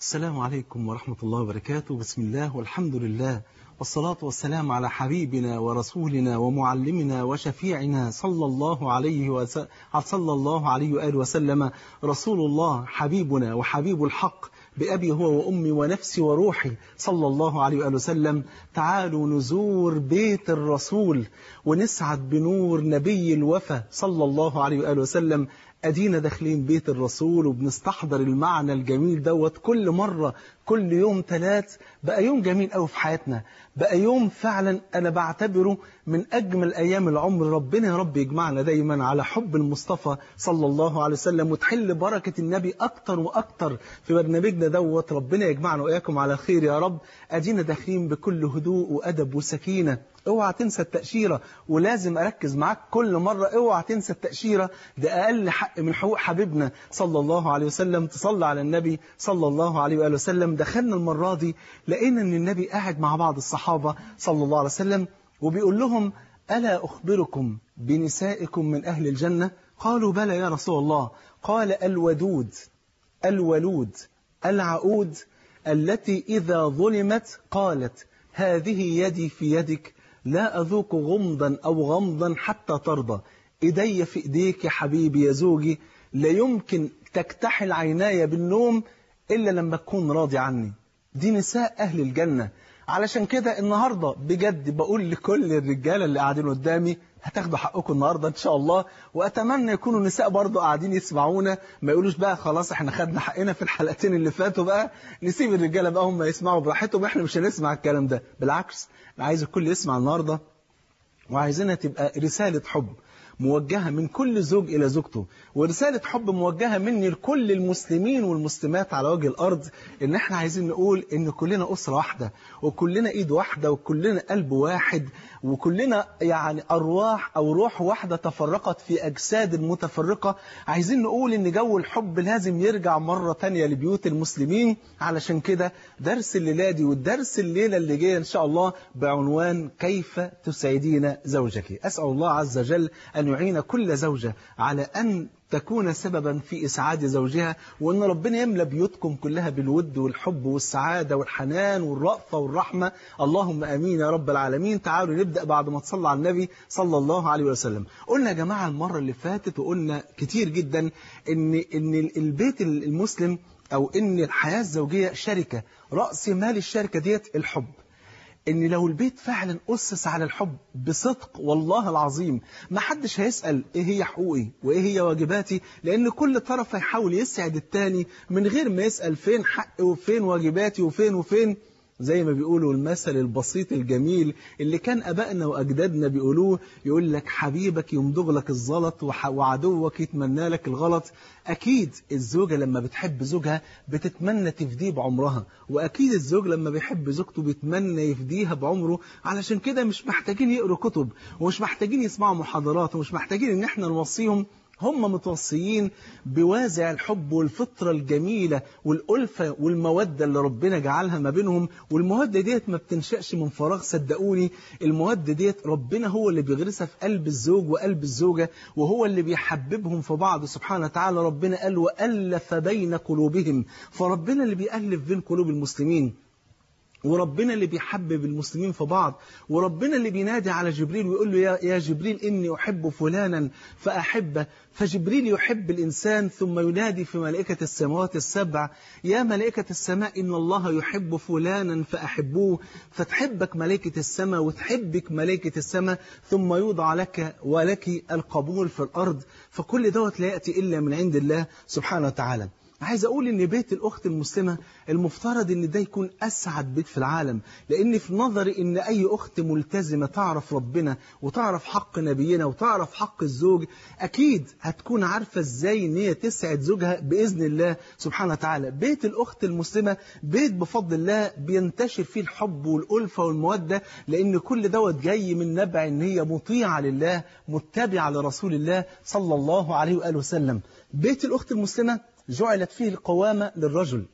السلام عليكم ورحمة الله وبركاته بسم الله والحمد لله والصلاة والسلام على حبيبنا ورسولنا ومعلمنا وشفيعنا صلى الله عليه وسلم صلى الله عليه وآله وسلم رسول الله حبيبنا وحبيب الحق بأبي هو وأمي ونفسي وروحي صلى الله عليه وآله وسلم تعالوا نزور بيت الرسول ونسعد بنور نبي الوفا صلى الله عليه وآله وسلم أدينا داخلين بيت الرسول وبنستحضر المعنى الجميل دوت كل مرة كل يوم ثلاث بقى يوم جميل قوي في حياتنا بقى يوم فعلا أنا بعتبره من أجمل أيام العمر ربنا يا رب يجمعنا دايما على حب المصطفى صلى الله عليه وسلم وتحل بركة النبي أكتر وأكتر في برنامجنا دوت ربنا يجمعنا وإياكم على خير يا رب أدينا داخلين بكل هدوء وأدب وسكينة اوعى تنسى التأشيرة ولازم أركز معاك كل مرة اوعى تنسى التأشيرة ده أقل حق من حقوق حبيبنا صلى الله عليه وسلم تصلى على النبي صلى الله عليه وآله وسلم دخلنا المرة دي لقينا أن النبي قاعد مع بعض الصحابة صلى الله عليه وسلم وبيقول لهم ألا أخبركم بنسائكم من أهل الجنة قالوا بلى يا رسول الله قال الودود الولود العقود التي إذا ظلمت قالت هذه يدي في يدك لا أذوق غمضا أو غمضا حتى ترضى إيدي في إيديك يا حبيبي يا زوجي لا يمكن تكتحل عيناي بالنوم إلا لما تكون راضي عني دي نساء أهل الجنة علشان كده النهاردة بجد بقول لكل الرجالة اللي قاعدين قدامي هتاخدوا حقكم النهاردة إن شاء الله وأتمنى يكونوا نساء برضو قاعدين يسمعونا ما يقولوش بقى خلاص احنا خدنا حقنا في الحلقتين اللي فاتوا بقى نسيب الرجالة بقى هم يسمعوا براحتهم احنا مش هنسمع الكلام ده بالعكس أنا عايز الكل يسمع النهاردة وعايزينها تبقى رسالة حب موجهة من كل زوج إلى زوجته ورسالة حب موجهة مني لكل المسلمين والمسلمات على وجه الأرض إن إحنا عايزين نقول إن كلنا أسرة واحدة وكلنا إيد واحدة وكلنا قلب واحد وكلنا يعني أرواح أو روح واحدة تفرقت في أجساد متفرقة عايزين نقول إن جو الحب لازم يرجع مرة تانية لبيوت المسلمين علشان كده درس الليلة دي والدرس الليلة اللي جاية إن شاء الله بعنوان كيف تسعدين زوجك أسأل الله عز وجل أن يعين كل زوجة على أن تكون سببا في إسعاد زوجها وأن ربنا يملى بيوتكم كلها بالود والحب والسعادة والحنان والرأفة والرحمة اللهم أمين يا رب العالمين تعالوا نبدأ بعد ما تصلى على النبي صلى الله عليه وسلم قلنا يا جماعة المرة اللي فاتت وقلنا كتير جدا إن, إن البيت المسلم أو إن الحياة الزوجية شركة رأس مال الشركة ديت الحب ان لو البيت فعلا أسس على الحب بصدق والله العظيم ما حدش هيسأل ايه هي حقوقي وايه هي واجباتي لان كل طرف هيحاول يسعد التاني من غير ما يسأل فين حقي وفين واجباتي وفين وفين زي ما بيقولوا المثل البسيط الجميل اللي كان أبائنا وأجدادنا بيقولوه يقول لك حبيبك يمضغ لك الزلط وعدوك يتمنى لك الغلط أكيد الزوجة لما بتحب زوجها بتتمنى تفديه بعمرها وأكيد الزوج لما بيحب زوجته بيتمنى يفديها بعمره علشان كده مش محتاجين يقروا كتب ومش محتاجين يسمعوا محاضرات ومش محتاجين ان احنا نوصيهم هم متوصيين بوازع الحب والفطرة الجميلة والألفة والمودة اللي ربنا جعلها ما بينهم والمودة ديت ما بتنشأش من فراغ صدقوني المودة ديت ربنا هو اللي بيغرسها في قلب الزوج وقلب الزوجة وهو اللي بيحببهم في بعض سبحانه وتعالى ربنا قال وألف بين قلوبهم فربنا اللي بيألف بين قلوب المسلمين وربنا اللي بيحبب المسلمين في بعض وربنا اللي بينادي على جبريل ويقول له يا, يا جبريل إني أحب فلانا فأحبه فجبريل يحب الإنسان ثم ينادي في ملائكة السماوات السبع يا ملائكة السماء إن الله يحب فلانا فأحبوه فتحبك ملائكة السماء وتحبك ملائكة السماء ثم يوضع لك ولك القبول في الأرض فكل دوت لا يأتي إلا من عند الله سبحانه وتعالى عايز أقول إن بيت الأخت المسلمة المفترض إن ده يكون أسعد بيت في العالم لأن في نظري إن أي أخت ملتزمة تعرف ربنا وتعرف حق نبينا وتعرف حق الزوج أكيد هتكون عارفة إزاي إن هي تسعد زوجها بإذن الله سبحانه وتعالى بيت الأخت المسلمة بيت بفضل الله بينتشر فيه الحب والألفة والمودة لأن كل دوت جاي من نبع إن هي مطيعة لله متبعة لرسول الله صلى الله عليه وآله وسلم بيت الأخت المسلمة جعلت فيه القوامة للرجل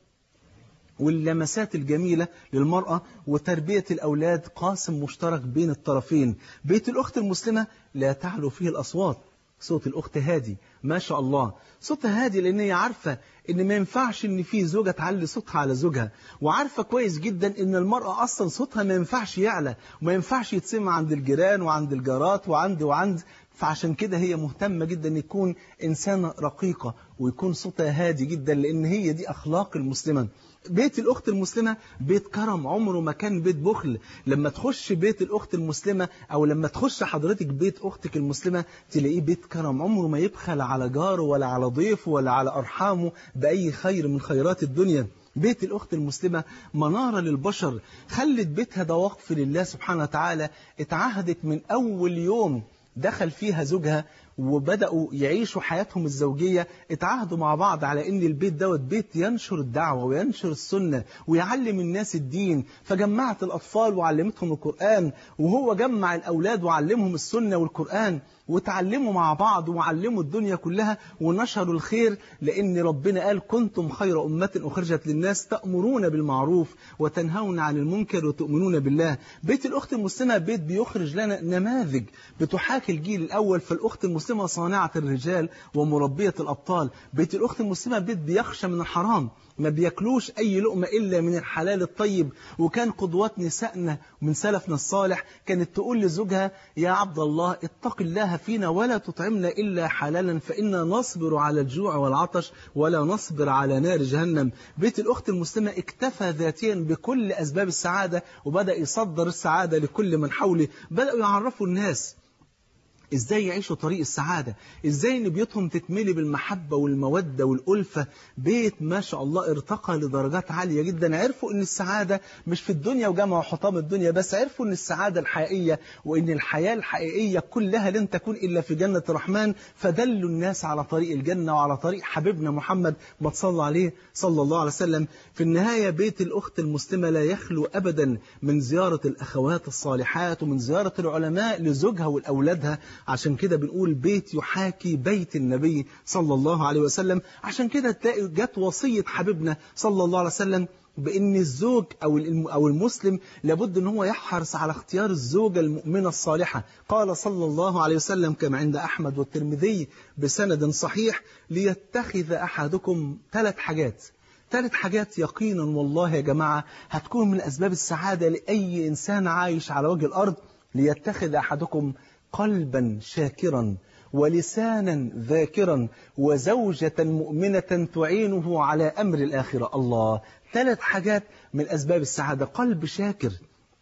واللمسات الجميلة للمرأة وتربية الأولاد قاسم مشترك بين الطرفين بيت الأخت المسلمة لا تعلو فيه الأصوات صوت الأخت هادي ما شاء الله صوتها هادي لأن هي عارفة إن ما ينفعش إن في زوجة تعلي صوتها على زوجها وعارفة كويس جدا إن المرأة أصلا صوتها ما ينفعش يعلى وما ينفعش يتسمع عند الجيران وعند الجارات وعند وعند فعشان كده هي مهتمة جدا ان يكون إنسانة رقيقة ويكون صوتها هادي جدا لأن هي دي أخلاق المسلمة بيت الأخت المسلمة بيت كرم عمره ما كان بيت بخل لما تخش بيت الأخت المسلمة أو لما تخش حضرتك بيت أختك المسلمة تلاقيه بيت كرم عمره ما يبخل على جاره ولا على ضيفه ولا على أرحامه بأي خير من خيرات الدنيا بيت الأخت المسلمة منارة للبشر خلت بيتها ده وقف لله سبحانه وتعالى اتعهدت من أول يوم دخل فيها زوجها وبدأوا يعيشوا حياتهم الزوجية اتعهدوا مع بعض على ان البيت دوت بيت ينشر الدعوة وينشر السنة ويعلم الناس الدين فجمعت الأطفال وعلمتهم القرآن وهو جمع الأولاد وعلمهم السنة والقرآن وتعلموا مع بعض وعلموا الدنيا كلها ونشروا الخير لأن ربنا قال كنتم خير أمة أخرجت للناس تأمرون بالمعروف وتنهون عن المنكر وتؤمنون بالله بيت الأخت المسلمة بيت بيخرج لنا نماذج بتحاكي الجيل الأول فالأخت المسلمة صانعة الرجال ومربية الأبطال بيت الأخت المسلمة بيت بيخشى من الحرام ما بياكلوش أي لقمة إلا من الحلال الطيب وكان قدوات نسائنا من سلفنا الصالح كانت تقول لزوجها يا عبد الله اتق الله فينا ولا تطعمنا إلا حلالا فإنا نصبر على الجوع والعطش ولا نصبر على نار جهنم بيت الأخت المسلمة اكتفى ذاتيا بكل أسباب السعادة وبدأ يصدر السعادة لكل من حوله بدأوا يعرفوا الناس ازاي يعيشوا طريق السعادة ازاي ان بيوتهم تتملي بالمحبة والمودة والألفة بيت ما شاء الله ارتقى لدرجات عالية جدا عرفوا ان السعادة مش في الدنيا وجمعوا حطام الدنيا بس عرفوا ان السعادة الحقيقية وان الحياة الحقيقية كلها لن تكون إلا في جنة الرحمن فدلوا الناس على طريق الجنة وعلى طريق حبيبنا محمد ما تصلى عليه صلى الله عليه وسلم في النهاية بيت الأخت المسلمة لا يخلو أبدا من زيارة الأخوات الصالحات ومن زيارة العلماء لزوجها ولأولادها عشان كده بنقول بيت يحاكي بيت النبي صلى الله عليه وسلم عشان كده تلاقي جت وصية حبيبنا صلى الله عليه وسلم بأن الزوج أو أو المسلم لابد أن هو يحرص على اختيار الزوجة المؤمنة الصالحة قال صلى الله عليه وسلم كما عند أحمد والترمذي بسند صحيح ليتخذ أحدكم ثلاث حاجات ثلاث حاجات يقينا والله يا جماعة هتكون من أسباب السعادة لأي إنسان عايش على وجه الأرض ليتخذ أحدكم قلبا شاكرا ولسانا ذاكرا وزوجة مؤمنة تعينه على أمر الآخرة الله ثلاث حاجات من أسباب السعادة قلب شاكر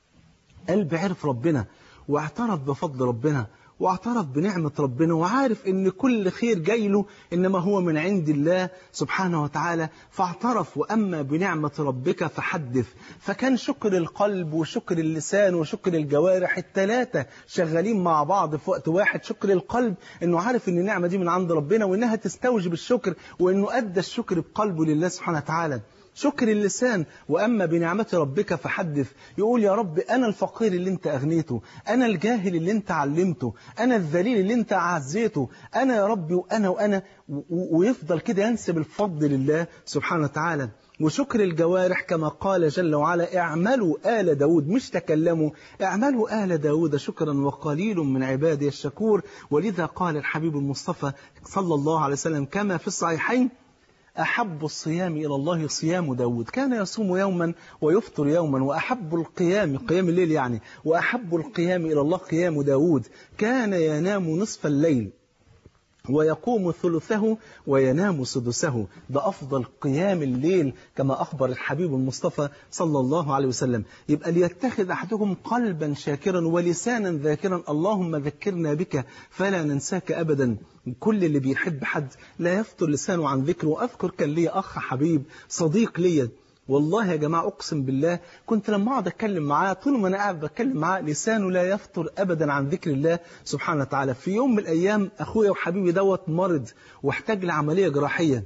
قلب عرف ربنا واعترف بفضل ربنا واعترف بنعمة ربنا وعارف ان كل خير جاي له انما هو من عند الله سبحانه وتعالى فاعترف واما بنعمة ربك فحدث فكان شكر القلب وشكر اللسان وشكر الجوارح الثلاثة شغالين مع بعض في وقت واحد شكر القلب انه عارف ان النعمة دي من عند ربنا وانها تستوجب الشكر وانه ادى الشكر بقلبه لله سبحانه وتعالى شكر اللسان وأما بنعمة ربك فحدث يقول يا رب أنا الفقير اللي انت أغنيته أنا الجاهل اللي انت علمته أنا الذليل اللي انت عزيته أنا يا ربي وأنا وأنا ويفضل كده ينسب الفضل لله سبحانه وتعالى وشكر الجوارح كما قال جل وعلا اعملوا آل داود مش تكلموا اعملوا آل داود شكرا وقليل من عبادي الشكور ولذا قال الحبيب المصطفى صلى الله عليه وسلم كما في الصحيحين أحب الصيام إلى الله صيام داود كان يصوم يوما ويفطر يوما وأحب القيام قيام الليل يعني وأحب القيام إلى الله قيام داود كان ينام نصف الليل ويقوم ثلثه وينام سدسه ده أفضل قيام الليل كما أخبر الحبيب المصطفى صلى الله عليه وسلم يبقى ليتخذ أحدكم قلبا شاكرا ولسانا ذاكرا اللهم ذكرنا بك فلا ننساك أبدا كل اللي بيحب حد لا يفطر لسانه عن ذكره وأذكر كان لي أخ حبيب صديق لي والله يا جماعة أقسم بالله كنت لما أقعد أتكلم معاه طول ما أنا قاعد بتكلم معاه لسانه لا يفطر أبدا عن ذكر الله سبحانه وتعالى في يوم من الأيام أخويا وحبيبي دوت مرض واحتاج لعملية جراحية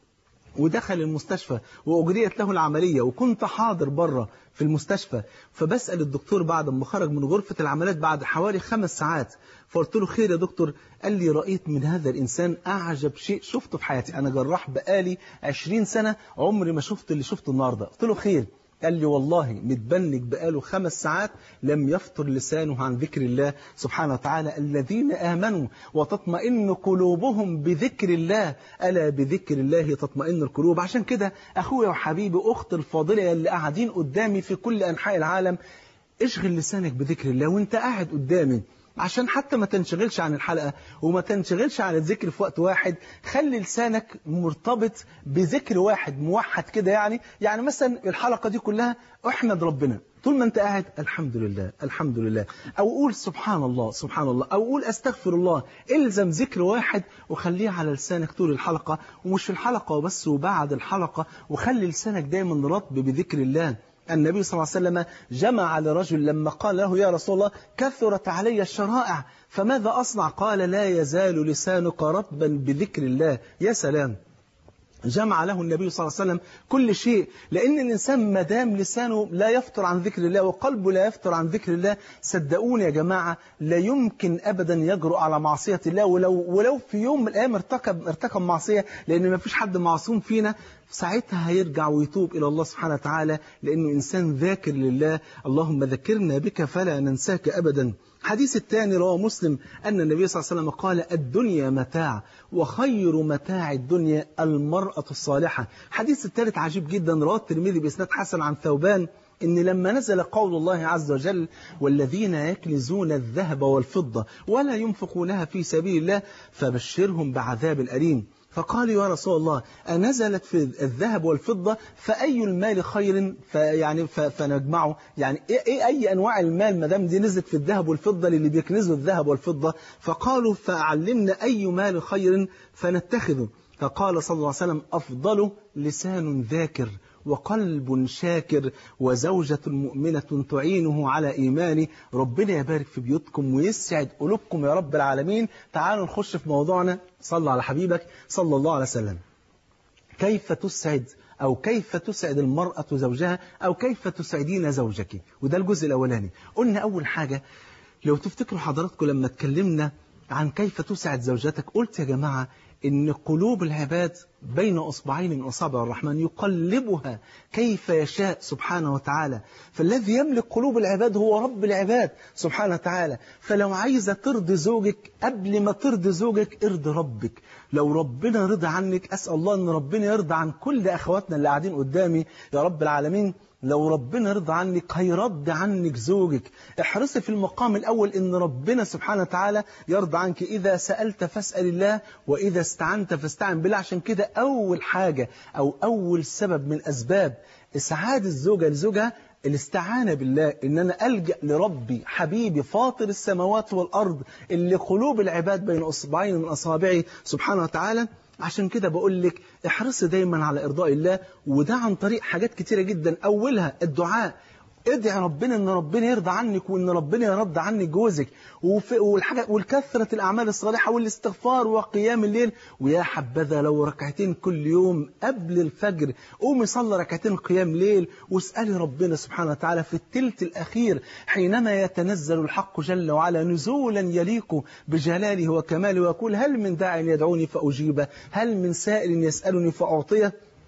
ودخل المستشفى وأجريت له العملية وكنت حاضر بره في المستشفى فبسأل الدكتور بعد ما خرج من غرفة العمليات بعد حوالي خمس ساعات فقلت له خير يا دكتور قال لي رأيت من هذا الإنسان أعجب شيء شفته في حياتي أنا جراح بقالي 20 سنة عمري ما شفت اللي شفته النهاردة قلت له خير قال لي والله متبنج بقاله خمس ساعات لم يفطر لسانه عن ذكر الله سبحانه وتعالى الذين آمنوا وتطمئن قلوبهم بذكر الله ألا بذكر الله تطمئن القلوب عشان كده أخويا وحبيبي أخت الفاضلة اللي قاعدين قدامي في كل أنحاء العالم اشغل لسانك بذكر الله وانت قاعد قدامي عشان حتى ما تنشغلش عن الحلقة وما تنشغلش عن الذكر في وقت واحد خلي لسانك مرتبط بذكر واحد موحد كده يعني يعني مثلا الحلقة دي كلها احمد ربنا طول ما انت قاعد الحمد لله الحمد لله او قول سبحان الله سبحان الله او قول استغفر الله الزم ذكر واحد وخليه على لسانك طول الحلقة ومش في الحلقة وبس وبعد الحلقة وخلي لسانك دايما رطب بذكر الله النبي صلى الله عليه وسلم جمع لرجل لما قال له يا رسول الله كثرت علي الشرائع فماذا أصنع قال لا يزال لسانك رطبا بذكر الله يا سلام جمع له النبي صلى الله عليه وسلم كل شيء لأن الإنسان ما دام لسانه لا يفطر عن ذكر الله وقلبه لا يفطر عن ذكر الله صدقوني يا جماعة لا يمكن أبدا يجرؤ على معصية الله ولو ولو في يوم من الأيام ارتكب ارتكب معصية لأن ما فيش حد معصوم فينا ساعتها هيرجع ويتوب إلى الله سبحانه وتعالى لأنه إنسان ذاكر لله اللهم ذكرنا بك فلا ننساك أبدا حديث الثاني رواه مسلم أن النبي صلى الله عليه وسلم قال الدنيا متاع وخير متاع الدنيا المرأة الصالحة حديث الثالث عجيب جدا رواه الترمذي بإسناد حسن عن ثوبان إن لما نزل قول الله عز وجل والذين يكنزون الذهب والفضة ولا ينفقونها في سبيل الله فبشرهم بعذاب أليم فقال يا رسول الله أنزلت في الذهب والفضة فأي المال خير فيعني فنجمعه يعني إيه أي أنواع المال ما دام دي نزلت في الذهب والفضة للي بيكنزوا الذهب والفضة فقالوا فأعلمنا أي مال خير فنتخذه فقال صلى الله عليه وسلم أفضل لسان ذاكر وقلب شاكر وزوجة مؤمنة تعينه على إيمانه ربنا يبارك في بيوتكم ويسعد قلوبكم يا رب العالمين تعالوا نخش في موضوعنا صلى على حبيبك صلى الله عليه وسلم كيف تسعد أو كيف تسعد المرأة زوجها أو كيف تسعدين زوجك وده الجزء الأولاني قلنا أول حاجة لو تفتكروا حضراتكم لما اتكلمنا عن كيف تسعد زوجتك قلت يا جماعة إن قلوب العباد بين أصبعين من أصابع الرحمن يقلبها كيف يشاء سبحانه وتعالى فالذي يملك قلوب العباد هو رب العباد سبحانه وتعالى فلو عايزة ترضي زوجك قبل ما ترضي زوجك ارضي ربك لو ربنا رضى عنك أسأل الله أن ربنا يرضى عن كل أخواتنا اللي قاعدين قدامي يا رب العالمين لو ربنا رضى عنك هيرد عنك زوجك احرصي في المقام الأول إن ربنا سبحانه وتعالى يرضى عنك إذا سألت فاسأل الله وإذا استعنت فاستعن بالله عشان كده أول حاجة أو أول سبب من أسباب إسعاد الزوجة لزوجها الاستعانة بالله إن أنا ألجأ لربي حبيبي فاطر السماوات والأرض اللي قلوب العباد بين أصبعين من أصابعه سبحانه وتعالى عشان كده بقول لك احرصي دايما على إرضاء الله وده عن طريق حاجات كتيرة جدا أولها الدعاء ادعي ربنا ان ربنا يرضى عنك وان ربنا يرضى عنك جوزك والحاجة والكثرة الأعمال الصالحة والاستغفار وقيام الليل ويا حبذا لو ركعتين كل يوم قبل الفجر قومي صلي ركعتين قيام ليل واسألي ربنا سبحانه وتعالى في التلت الأخير حينما يتنزل الحق جل وعلا نزولا يليق بجلاله وكماله ويقول هل من داع يدعوني فأجيبه هل من سائل يسألني فأعطيه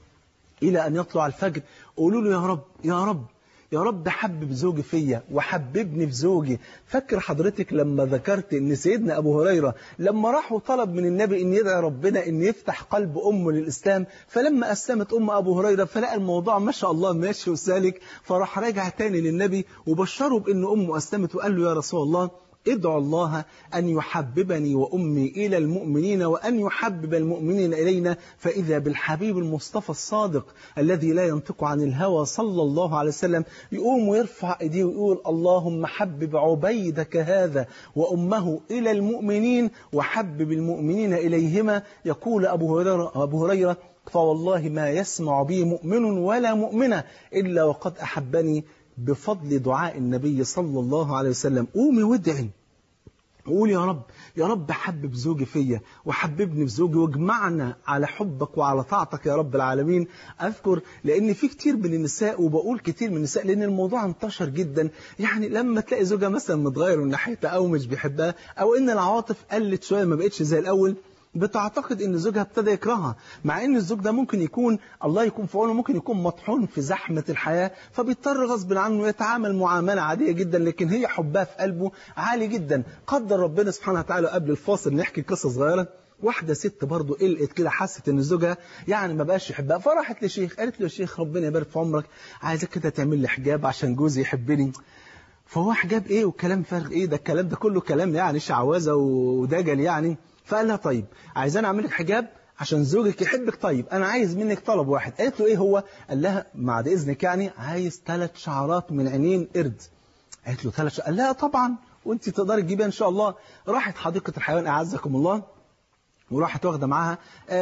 إلى أن يطلع الفجر قولوا له يا رب يا رب يا رب حبب زوجي فيا وحببني في زوجي فاكر حضرتك لما ذكرت ان سيدنا ابو هريرة لما راح وطلب من النبي ان يدعي ربنا ان يفتح قلب امه للاسلام فلما اسلمت ام ابو هريرة فلقى الموضوع ما شاء الله ماشي وسالك فراح راجع تاني للنبي وبشره بان امه اسلمت وقال له يا رسول الله ادعو الله أن يحببني وأمي إلى المؤمنين وأن يحبب المؤمنين إلينا فإذا بالحبيب المصطفى الصادق الذي لا ينطق عن الهوى صلى الله عليه وسلم يقوم ويرفع إيديه ويقول اللهم حبب عبيدك هذا وأمه إلى المؤمنين وحبب المؤمنين إليهما يقول أبو هريرة, أبو هريرة فوالله ما يسمع بي مؤمن ولا مؤمنة إلا وقد أحبني بفضل دعاء النبي صلى الله عليه وسلم قومي وادعي وقول يا رب يا رب حبب زوجي فيا وحببني في زوجي واجمعنا على حبك وعلى طاعتك يا رب العالمين أذكر لأن في كتير من النساء وبقول كتير من النساء لأن الموضوع انتشر جدا يعني لما تلاقي زوجها مثلا متغير من ناحيتها أو مش بيحبها أو إن العواطف قلت شوية ما بقتش زي الأول بتعتقد ان زوجها ابتدى يكرهها مع ان الزوج ده ممكن يكون الله يكون في عونه ممكن يكون مطحون في زحمة الحياة فبيضطر غصب عنه يتعامل معاملة عادية جدا لكن هي حبها في قلبه عالي جدا قدر ربنا سبحانه وتعالى قبل الفاصل نحكي قصة صغيرة واحدة ست برضه قلقت كده حست ان زوجها يعني ما بقاش يحبها فراحت لشيخ قالت له يا شيخ ربنا يبارك في عمرك عايزك كده تعمل لي حجاب عشان جوزي يحبني فهو حجاب ايه والكلام فارغ ايه ده الكلام ده كله كلام يعني شعوذه ودجل يعني فقال لها طيب عايزان اعمل لك حجاب عشان زوجك يحبك طيب انا عايز منك طلب واحد قالت له ايه هو قال لها بعد اذنك يعني عايز ثلاث شعرات من عينين قرد قالت له ثلاث قال لها طبعا وانت تقدري تجيبيها ان شاء الله راحت حديقه الحيوان اعزكم الله وراحت واخده معاها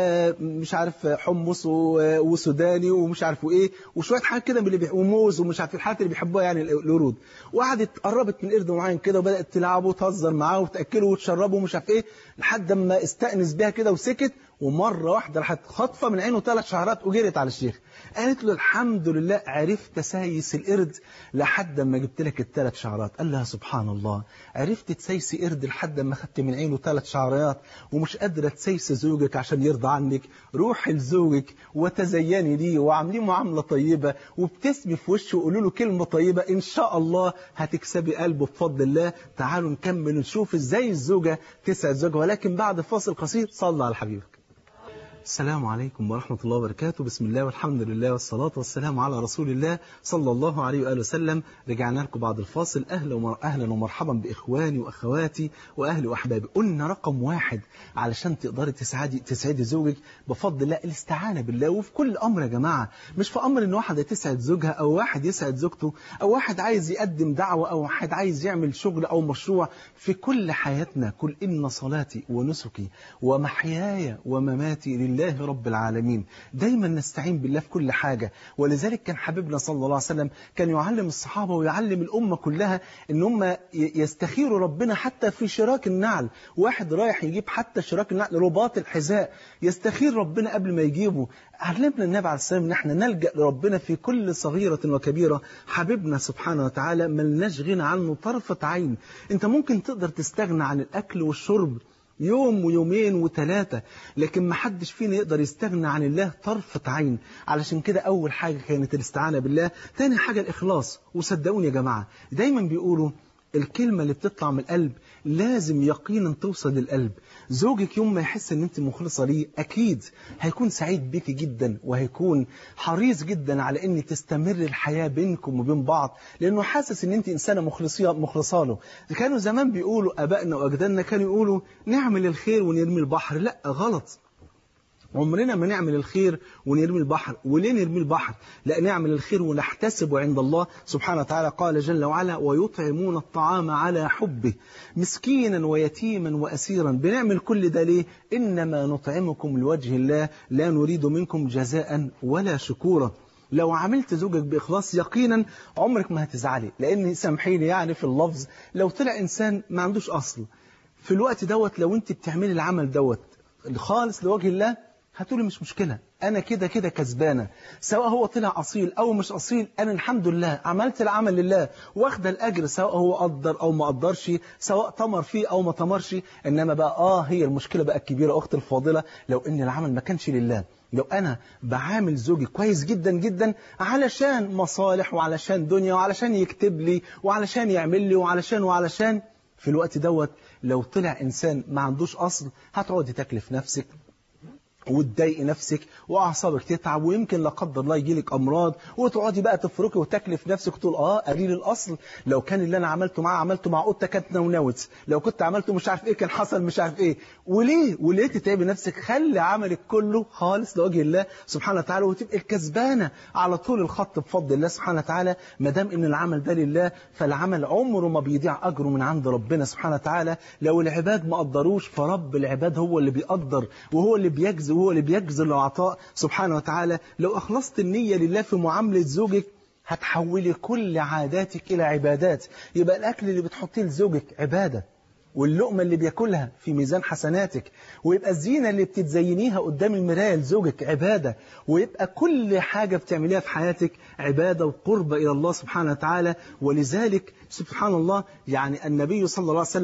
مش عارف حمص وسوداني ومش عارف ايه وشويه حاجات كده من اللي وموز ومش عارف الحاجات اللي بيحبوها يعني القرود وقعدت قربت من قرد معين كده وبدات تلعبه وتهزر معاه وتاكله وتشربه ومش عارف ايه لحد ما استانس بيها كده وسكت ومره واحده راحت خاطفه من عينه ثلاث شعرات وجرت على الشيخ قالت له الحمد لله عرفت سايس القرد لحد ما جبت لك الثلاث شعرات قال لها سبحان الله عرفت تسيسي قرد لحد ما خدت من عينه ثلاث شعرات ومش قادره تسيسي زوجك عشان يرضى عنك روحي لزوجك وتزيني ليه وعامليه معامله طيبه وابتسمي في وشه وقولوا له كلمه طيبه ان شاء الله هتكسبي قلبه بفضل الله تعالوا نكمل نشوف ازاي الزوجه تسعد زوجها ولكن بعد فاصل قصير صلى على حبيبك السلام عليكم ورحمة الله وبركاته بسم الله والحمد لله والصلاة والسلام على رسول الله صلى الله عليه وآله وسلم رجعنا لكم بعد الفاصل أهلا, ومر... أهلا ومرحبا بإخواني وأخواتي وأهلي وأحبابي قلنا رقم واحد علشان تقدري تسعدي تسعدي زوجك بفضل الله الاستعانة بالله وفي كل أمر يا جماعة مش في أمر إن واحدة تسعد زوجها أو واحد يسعد زوجته أو واحد عايز يقدم دعوة أو واحد عايز يعمل شغل أو مشروع في كل حياتنا كل إن صلاتي ونسكي ومحياي ومماتي لله لله رب العالمين دايما نستعين بالله في كل حاجة ولذلك كان حبيبنا صلى الله عليه وسلم كان يعلم الصحابة ويعلم الأمة كلها ان هم يستخيروا ربنا حتى في شراك النعل واحد رايح يجيب حتى شراك النعل رباط الحذاء يستخير ربنا قبل ما يجيبه علمنا النبي عليه السلام ان احنا نلجأ لربنا في كل صغيرة وكبيرة حبيبنا سبحانه وتعالى ملناش غنى عنه طرفة عين انت ممكن تقدر تستغنى عن الأكل والشرب يوم ويومين وثلاثة لكن ما حدش فينا يقدر يستغنى عن الله طرفة عين علشان كده أول حاجة كانت الاستعانة بالله تاني حاجة الإخلاص وصدقوني يا جماعة دايما بيقولوا الكلمة اللي بتطلع من القلب لازم يقينا توصل للقلب زوجك يوم ما يحس ان انت مخلصة ليه اكيد هيكون سعيد بيك جدا وهيكون حريص جدا على ان تستمر الحياة بينكم وبين بعض لانه حاسس ان انت انسانة مخلصية مخلصة له كانوا زمان بيقولوا ابائنا واجدادنا كانوا يقولوا نعمل الخير ونرمي البحر لا غلط عمرنا ما نعمل الخير ونرمي البحر وليه نرمي البحر لا نعمل الخير ونحتسبه عند الله سبحانه وتعالى قال جل وعلا ويطعمون الطعام على حبه مسكينا ويتيما وأسيرا بنعمل كل ده ليه إنما نطعمكم لوجه الله لا نريد منكم جزاء ولا شكورا لو عملت زوجك بإخلاص يقينا عمرك ما هتزعلي لأن سامحيني يعني في اللفظ لو طلع إنسان ما عندوش أصل في الوقت دوت لو أنت بتعملي العمل دوت خالص لوجه الله هتقولي مش مشكلة أنا كده كده كسبانة سواء هو طلع أصيل أو مش أصيل أنا الحمد لله عملت العمل لله واخد الأجر سواء هو قدر أو ما قدرش سواء تمر فيه أو ما تمرش إنما بقى آه هي المشكلة بقى الكبيرة أخت الفاضلة لو إن العمل ما كانش لله لو أنا بعامل زوجي كويس جدا جدا علشان مصالح وعلشان دنيا وعلشان يكتب لي وعلشان يعمل لي وعلشان وعلشان في الوقت دوت لو طلع إنسان ما عندوش أصل هتقعدي تكلف نفسك وتضايقي نفسك واعصابك تتعب ويمكن لا قدر الله يجيلك امراض وتقعدي بقى تفركي وتكلف نفسك وتقول اه قليل الاصل لو كان اللي انا عملته معاه عملته مع قطه كانت نونوت لو كنت عملته مش عارف ايه كان حصل مش عارف ايه وليه وليه تتعبي نفسك خلي عملك كله خالص لوجه الله سبحانه وتعالى وتبقي الكسبانه على طول الخط بفضل الله سبحانه وتعالى ما دام ان العمل ده لله فالعمل عمره ما بيضيع اجره من عند ربنا سبحانه وتعالى لو العباد ما قدروش فرب العباد هو اللي بيقدر وهو اللي بيجزي وهو اللي بيجزل العطاء سبحانه وتعالى لو أخلصت النية لله في معاملة زوجك هتحولي كل عاداتك إلى عبادات يبقى الأكل اللي بتحطيه لزوجك عبادة واللقمة اللي بياكلها في ميزان حسناتك ويبقى الزينة اللي بتتزينيها قدام المراية لزوجك عبادة ويبقى كل حاجة بتعمليها في حياتك عبادة وقربة إلى الله سبحانه وتعالى ولذلك سبحان الله يعني النبي صلى الله عليه وسلم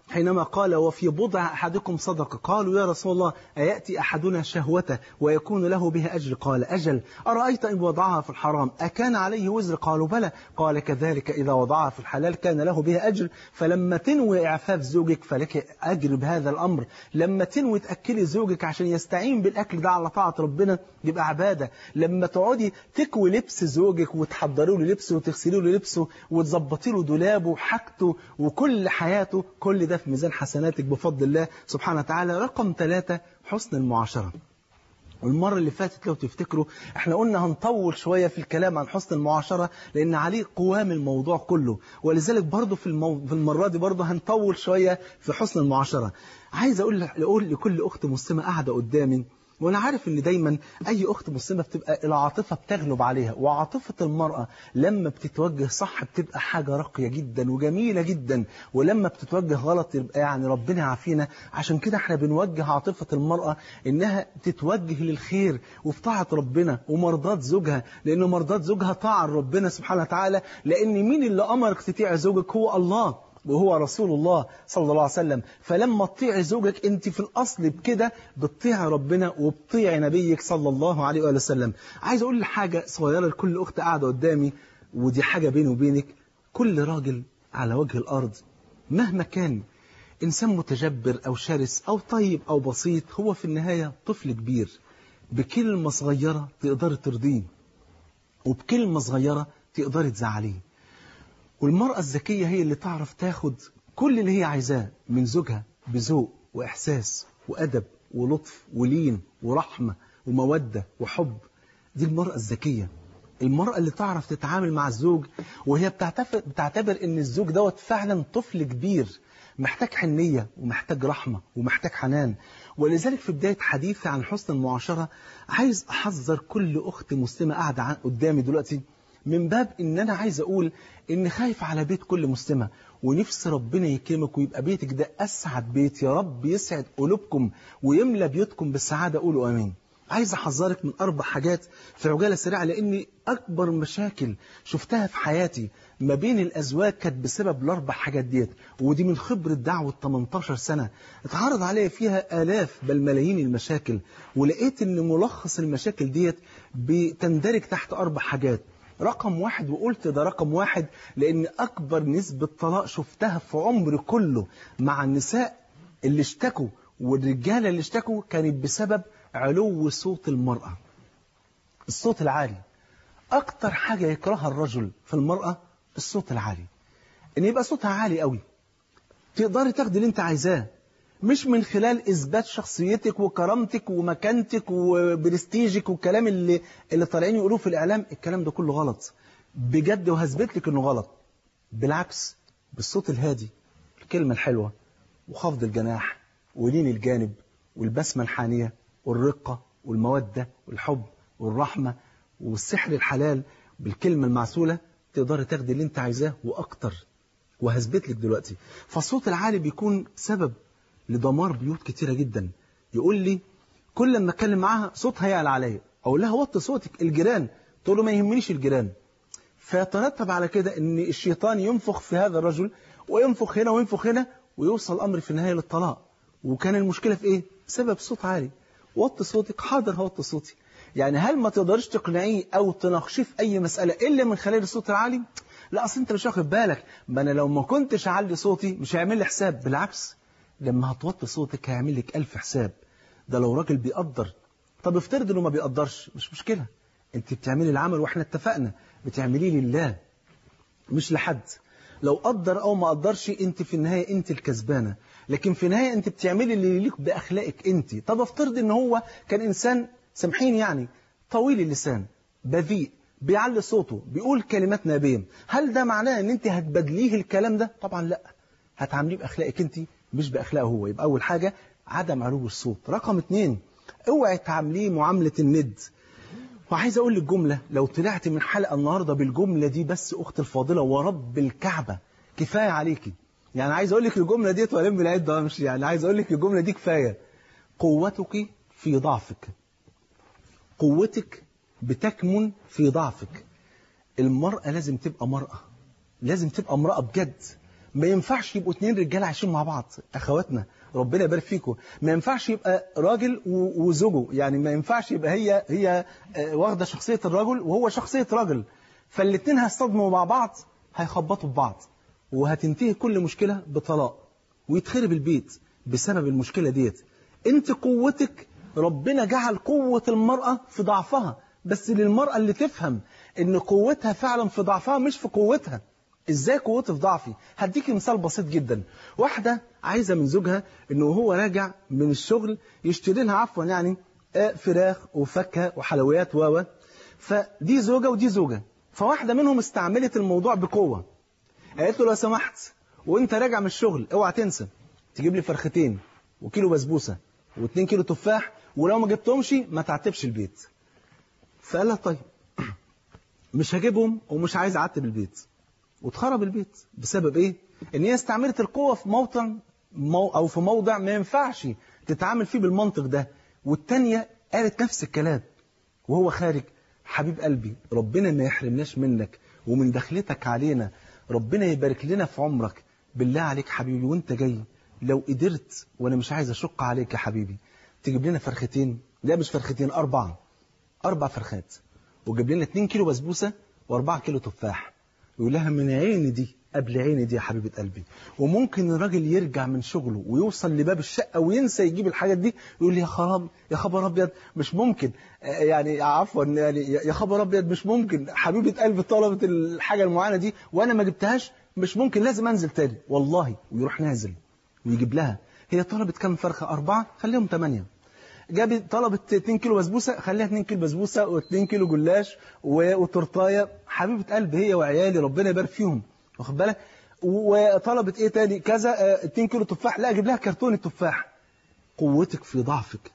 حينما قال وفي بضع أحدكم صدقة قالوا يا رسول الله أيأتي أحدنا شهوته ويكون له بها أجر قال أجل أرأيت إن وضعها في الحرام أكان عليه وزر قالوا بلى قال كذلك إذا وضعها في الحلال كان له بها أجر فلما تنوي إعفاف زوجك فلك أجر بهذا الأمر لما تنوي تأكلي زوجك عشان يستعين بالأكل ده على طاعة ربنا يبقى عبادة لما تقعدي تكوي لبس زوجك وتحضري له لبسه وتغسلي له لبسه وتظبطي له دولابه وحاجته وكل حياته كل ده في ميزان حسناتك بفضل الله سبحانه وتعالى رقم ثلاثة حسن المعاشرة والمرة اللي فاتت لو تفتكروا احنا قلنا هنطول شوية في الكلام عن حسن المعاشرة لأن عليه قوام الموضوع كله ولذلك برضه في, المو... في المرة دي برضه هنطول شوية في حسن المعاشرة عايز أقول, أقول لكل أخت مسلمة قاعدة قدامي وانا عارف ان دايما اي اخت مسلمه بتبقى العاطفه بتغلب عليها وعاطفه المراه لما بتتوجه صح بتبقى حاجه راقيه جدا وجميله جدا ولما بتتوجه غلط يبقى يعني ربنا يعافينا عشان كده احنا بنوجه عاطفه المراه انها تتوجه للخير وفي طاعه ربنا ومرضات زوجها لان مرضات زوجها طاعه ربنا سبحانه وتعالى لان مين اللي امرك تطيع زوجك هو الله وهو رسول الله صلى الله عليه وسلم فلما تطيع زوجك انت في الأصل بكده بتطيع ربنا وبتطيع نبيك صلى الله عليه وآله وسلم عايز أقول حاجة صغيرة لكل أخت قاعدة قدامي ودي حاجة بيني وبينك كل راجل على وجه الأرض مهما كان إنسان متجبر أو شرس أو طيب أو بسيط هو في النهاية طفل كبير بكلمة صغيرة تقدر ترضيه وبكلمة صغيرة تقدر تزعليه والمرأة الذكية هي اللي تعرف تاخد كل اللي هي عايزاه من زوجها بذوق وإحساس وأدب ولطف ولين ورحمة ومودة وحب دي المرأة الذكية المرأة اللي تعرف تتعامل مع الزوج وهي بتعتبر, بتعتبر ان الزوج دوت فعلا طفل كبير محتاج حنية ومحتاج رحمة ومحتاج حنان ولذلك في بداية حديثي عن حسن المعاشرة عايز أحذر كل أخت مسلمة قاعدة قدامي دلوقتي من باب ان انا عايز اقول ان خايف على بيت كل مسلمة ونفسي ربنا يكرمك ويبقى بيتك ده اسعد بيت يا رب يسعد قلوبكم ويملى بيوتكم بالسعادة قولوا امين عايز احذرك من اربع حاجات في عجالة سريعة لان اكبر مشاكل شفتها في حياتي ما بين الازواج كانت بسبب الاربع حاجات ديت ودي من خبرة دعوة 18 سنة اتعرض عليا فيها الاف بل ملايين المشاكل ولقيت ان ملخص المشاكل ديت بتندرج تحت اربع حاجات رقم واحد وقلت ده رقم واحد لأن أكبر نسبة طلاق شفتها في عمري كله مع النساء اللي اشتكوا والرجالة اللي اشتكوا كانت بسبب علو صوت المرأة الصوت العالي أكتر حاجة يكرهها الرجل في المرأة الصوت العالي إن يبقى صوتها عالي قوي تقدري تاخدي اللي انت عايزاه مش من خلال إثبات شخصيتك وكرامتك ومكانتك وبرستيجك والكلام اللي اللي طالعين يقولوه في الإعلام الكلام ده كله غلط بجد وهثبت لك إنه غلط بالعكس بالصوت الهادي الكلمة الحلوة وخفض الجناح ولين الجانب والبسمة الحانية والرقة والمودة والحب والرحمة والسحر الحلال بالكلمة المعسولة تقدر تاخدي اللي انت عايزاه وأكتر وهثبت لك دلوقتي فالصوت العالي بيكون سبب لدمار بيوت كتيرة جدا يقول لي كل لما اتكلم معاها صوتها يعلى عليا اقول لها وطي صوتك الجيران تقول له ما يهمنيش الجيران فيترتب على كده ان الشيطان ينفخ في هذا الرجل وينفخ هنا وينفخ هنا ويوصل الامر في النهايه للطلاق وكان المشكله في ايه سبب صوت عالي وطي صوتك حاضر هوطي صوتي يعني هل ما تقدرش تقنعيه او تناقشيه في اي مساله الا من خلال الصوت العالي لا اصل انت مش واخد بالك ما انا لو ما كنتش اعلي صوتي مش هيعمل لي حساب بالعكس لما هتوطي صوتك هيعمل لك ألف حساب ده لو راجل بيقدر طب افترض انه ما بيقدرش مش مشكلة انت بتعملي العمل واحنا اتفقنا بتعمليه لله مش لحد لو قدر او ما قدرش انت في النهاية انت الكسبانة لكن في النهاية انت بتعملي اللي يليق باخلاقك انت طب افترض ان هو كان انسان سامحين يعني طويل اللسان بذيء بيعلي صوته بيقول كلمات نابية هل ده معناه ان انت هتبدليه الكلام ده طبعا لا هتعامليه باخلاقك انت مش بأخلاقه هو يبقى أول حاجة عدم علو الصوت رقم اتنين اوعي تعامليه معاملة الند وعايز أقول لك جملة لو طلعت من حلقة النهاردة بالجملة دي بس أخت الفاضلة ورب الكعبة كفاية عليكي يعني عايز أقول لك الجملة دي وألم العدة مش يعني عايز أقول لك الجملة دي كفاية قوتك في ضعفك قوتك بتكمن في ضعفك المرأة لازم تبقى مرأة لازم تبقى امرأة بجد ما ينفعش يبقوا اتنين رجاله عايشين مع بعض اخواتنا ربنا يبارك فيكم ما ينفعش يبقى راجل و- وزوجه يعني ما ينفعش يبقى هي هي آه، واخده شخصيه الرجل وهو شخصيه راجل فالاتنين هيصطدموا مع بعض هيخبطوا في بعض وهتنتهي كل مشكله بطلاق ويتخرب البيت بسبب المشكله ديت انت قوتك ربنا جعل قوه المراه في ضعفها بس للمراه اللي تفهم ان قوتها فعلا في ضعفها مش في قوتها ازاي قوتي في ضعفي هديكي مثال بسيط جدا واحده عايزه من زوجها انه هو راجع من الشغل يشتري لها عفوا يعني آه، فراخ وفاكهه وحلويات و فدي زوجه ودي زوجه فواحده منهم استعملت الموضوع بقوه قالت له لو سمحت وانت راجع من الشغل اوعى تنسى تجيب لي فرختين وكيلو بسبوسه واتنين كيلو تفاح ولو ما جبتهمش ما تعتبش البيت فقال لها طيب مش هجيبهم ومش عايز اعتب البيت واتخرب البيت بسبب ايه ان هي استعملت القوه في موطن مو او في موضع ما ينفعش تتعامل فيه بالمنطق ده والتانية قالت نفس الكلام وهو خارج حبيب قلبي ربنا ما يحرمناش منك ومن دخلتك علينا ربنا يبارك لنا في عمرك بالله عليك حبيبي وانت جاي لو قدرت وانا مش عايز اشق عليك يا حبيبي تجيب لنا فرختين لا مش فرختين اربعه اربع فرخات وجيب لنا 2 كيلو بسبوسه و4 كيلو تفاح يقول لها من عيني دي قبل عيني دي يا حبيبه قلبي وممكن الراجل يرجع من شغله ويوصل لباب الشقه وينسى يجيب الحاجات دي يقول لي يا خراب يا خبر ابيض مش ممكن آه، يعني عفوا يعني يا يا خبر ابيض مش ممكن حبيبه قلبي طلبت الحاجه المعينه دي وانا ما جبتهاش مش ممكن لازم انزل تاني والله ويروح نازل ويجيب لها هي طلبت كام فرخه اربعه خليهم ثمانيه جابت طلبت 2 كيلو بسبوسه خليها 2 كيلو بسبوسه و2 كيلو جلاش و- وتورتايه حبيبه قلبي هي وعيالي ربنا يبارك فيهم واخد بالك و- وطلبت ايه تاني كذا آه، 2 كيلو تفاح لا اجيب لها كرتون تفاح قوتك في ضعفك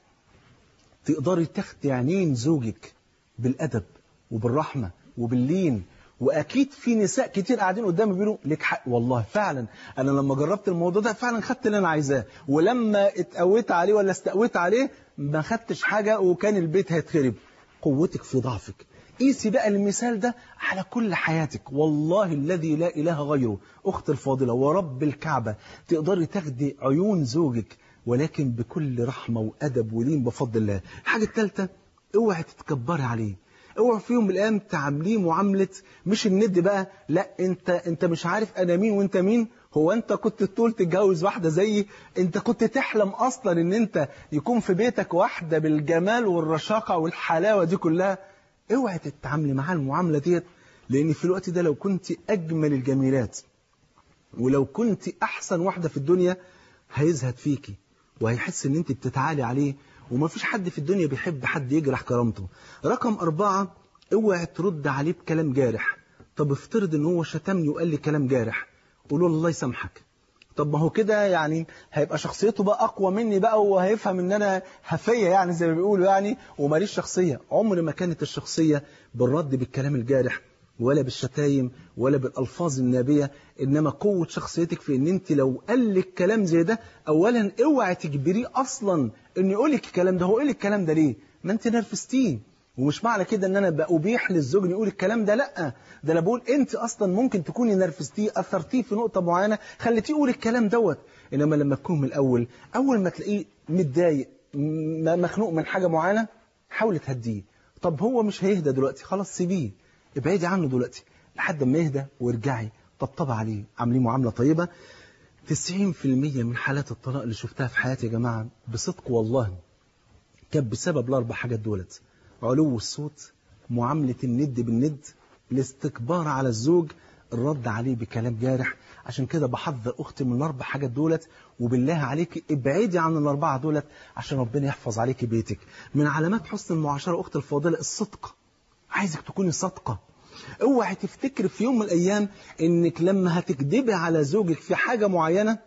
تقدري تاخدي عينين زوجك بالادب وبالرحمه وباللين واكيد في نساء كتير قاعدين قدامي بيقولوا لك حق والله فعلا انا لما جربت الموضوع ده فعلا خدت اللي انا عايزاه ولما اتقويت عليه ولا استقويت عليه ما خدتش حاجه وكان البيت هيتخرب قوتك في ضعفك قيسي بقى المثال ده على كل حياتك والله الذي لا اله غيره اخت الفاضله ورب الكعبه تقدري تاخدي عيون زوجك ولكن بكل رحمه وادب ولين بفضل الله الحاجه الثالثه اوعي تتكبري عليه اوعى في يوم من الايام تعامليه معامله مش الند بقى لا انت انت مش عارف انا مين وانت مين هو انت كنت تقول تتجوز واحده زيي انت كنت تحلم اصلا ان انت يكون في بيتك واحده بالجمال والرشاقه والحلاوه دي كلها اوعي تتعاملي معاه المعامله ديت لان في الوقت ده لو كنت اجمل الجميلات ولو كنت احسن واحده في الدنيا هيزهد فيكي وهيحس ان انت بتتعالي عليه وما فيش حد في الدنيا بيحب حد يجرح كرامته رقم أربعة اوعي ترد عليه بكلام جارح طب افترض ان هو شتمني وقال لي كلام جارح قول له الله يسامحك طب ما هو كده يعني هيبقى شخصيته بقى اقوى مني بقى وهيفهم ان انا هفيه يعني زي ما بيقولوا يعني وماليش شخصيه عمر ما كانت الشخصيه بالرد بالكلام الجارح ولا بالشتايم ولا بالالفاظ النابيه انما قوه شخصيتك في ان انت لو قال لك كلام زي ده اولا اوعي تجبريه اصلا انه يقول لك الكلام ده هو يقول لك الكلام ده ليه ما انت نرفزتيه ومش معنى كده ان انا بأبيح للزوج إنه يقول الكلام ده لا ده انا بقول انت اصلا ممكن تكوني نرفزتيه اثرتيه في نقطه معينه خليتيه يقول الكلام دوت انما لما تكون من الاول اول ما تلاقيه متضايق م- مخنوق من حاجه معينه حاول تهديه طب هو مش هيهدى دلوقتي خلاص سيبيه ابعدي عنه دلوقتي لحد ما يهدى وارجعي طبطبي عليه عامليه معامله طيبه 90% من حالات الطلاق اللي شفتها في حياتي يا جماعه بصدق والله كانت بسبب الاربع حاجات دولت علو الصوت معاملة الند بالند الاستكبار على الزوج الرد عليه بكلام جارح عشان كده بحذر أختي من الأربع حاجات دولت وبالله عليك ابعدي عن الأربعة دولت عشان ربنا يحفظ عليك بيتك من علامات حسن المعاشرة أخت الفاضلة الصدق عايزك تكوني صادقة اوعي تفتكر في يوم من الأيام إنك لما هتكذبي على زوجك في حاجة معينة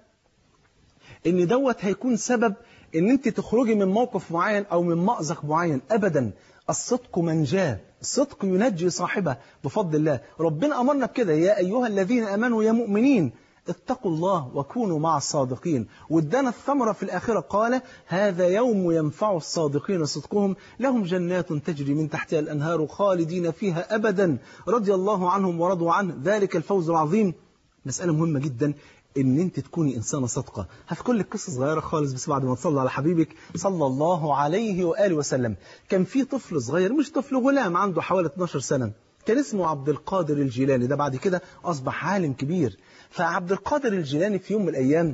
ان دوت هيكون سبب ان انت تخرجي من موقف معين او من مأزق معين ابدا الصدق منجاه الصدق ينجي صاحبه بفضل الله ربنا امرنا بكده يا ايها الذين امنوا يا مؤمنين اتقوا الله وكونوا مع الصادقين وادانا الثمرة في الآخرة قال هذا يوم ينفع الصادقين صدقهم لهم جنات تجري من تحتها الأنهار خالدين فيها أبدا رضي الله عنهم ورضوا عنه ذلك الفوز العظيم مسألة مهمة جدا ان انت تكوني انسانه صادقه هذكر لك قصه صغيره خالص بس بعد ما تصلي على حبيبك صلى الله عليه واله وسلم كان في طفل صغير مش طفل غلام عنده حوالي 12 سنه كان اسمه عبد القادر الجيلاني ده بعد كده اصبح عالم كبير فعبد القادر الجيلاني في يوم من الايام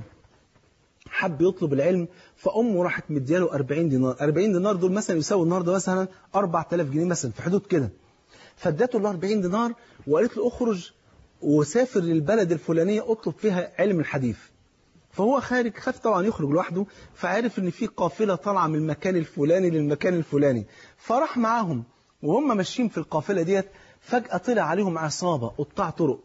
حب يطلب العلم فامه راحت مدياله 40 دينار 40 دينار دول مثلا يساوي النهارده مثلا 4000 جنيه مثلا في حدود كده فادته ال 40 دينار وقالت له اخرج وسافر للبلد الفلانيه اطلب فيها علم الحديث فهو خارج خاف طبعا يخرج لوحده فعرف ان في قافله طالعه من المكان الفلاني للمكان الفلاني فراح معاهم وهم ماشيين في القافله ديت فجاه طلع عليهم عصابه قطاع طرق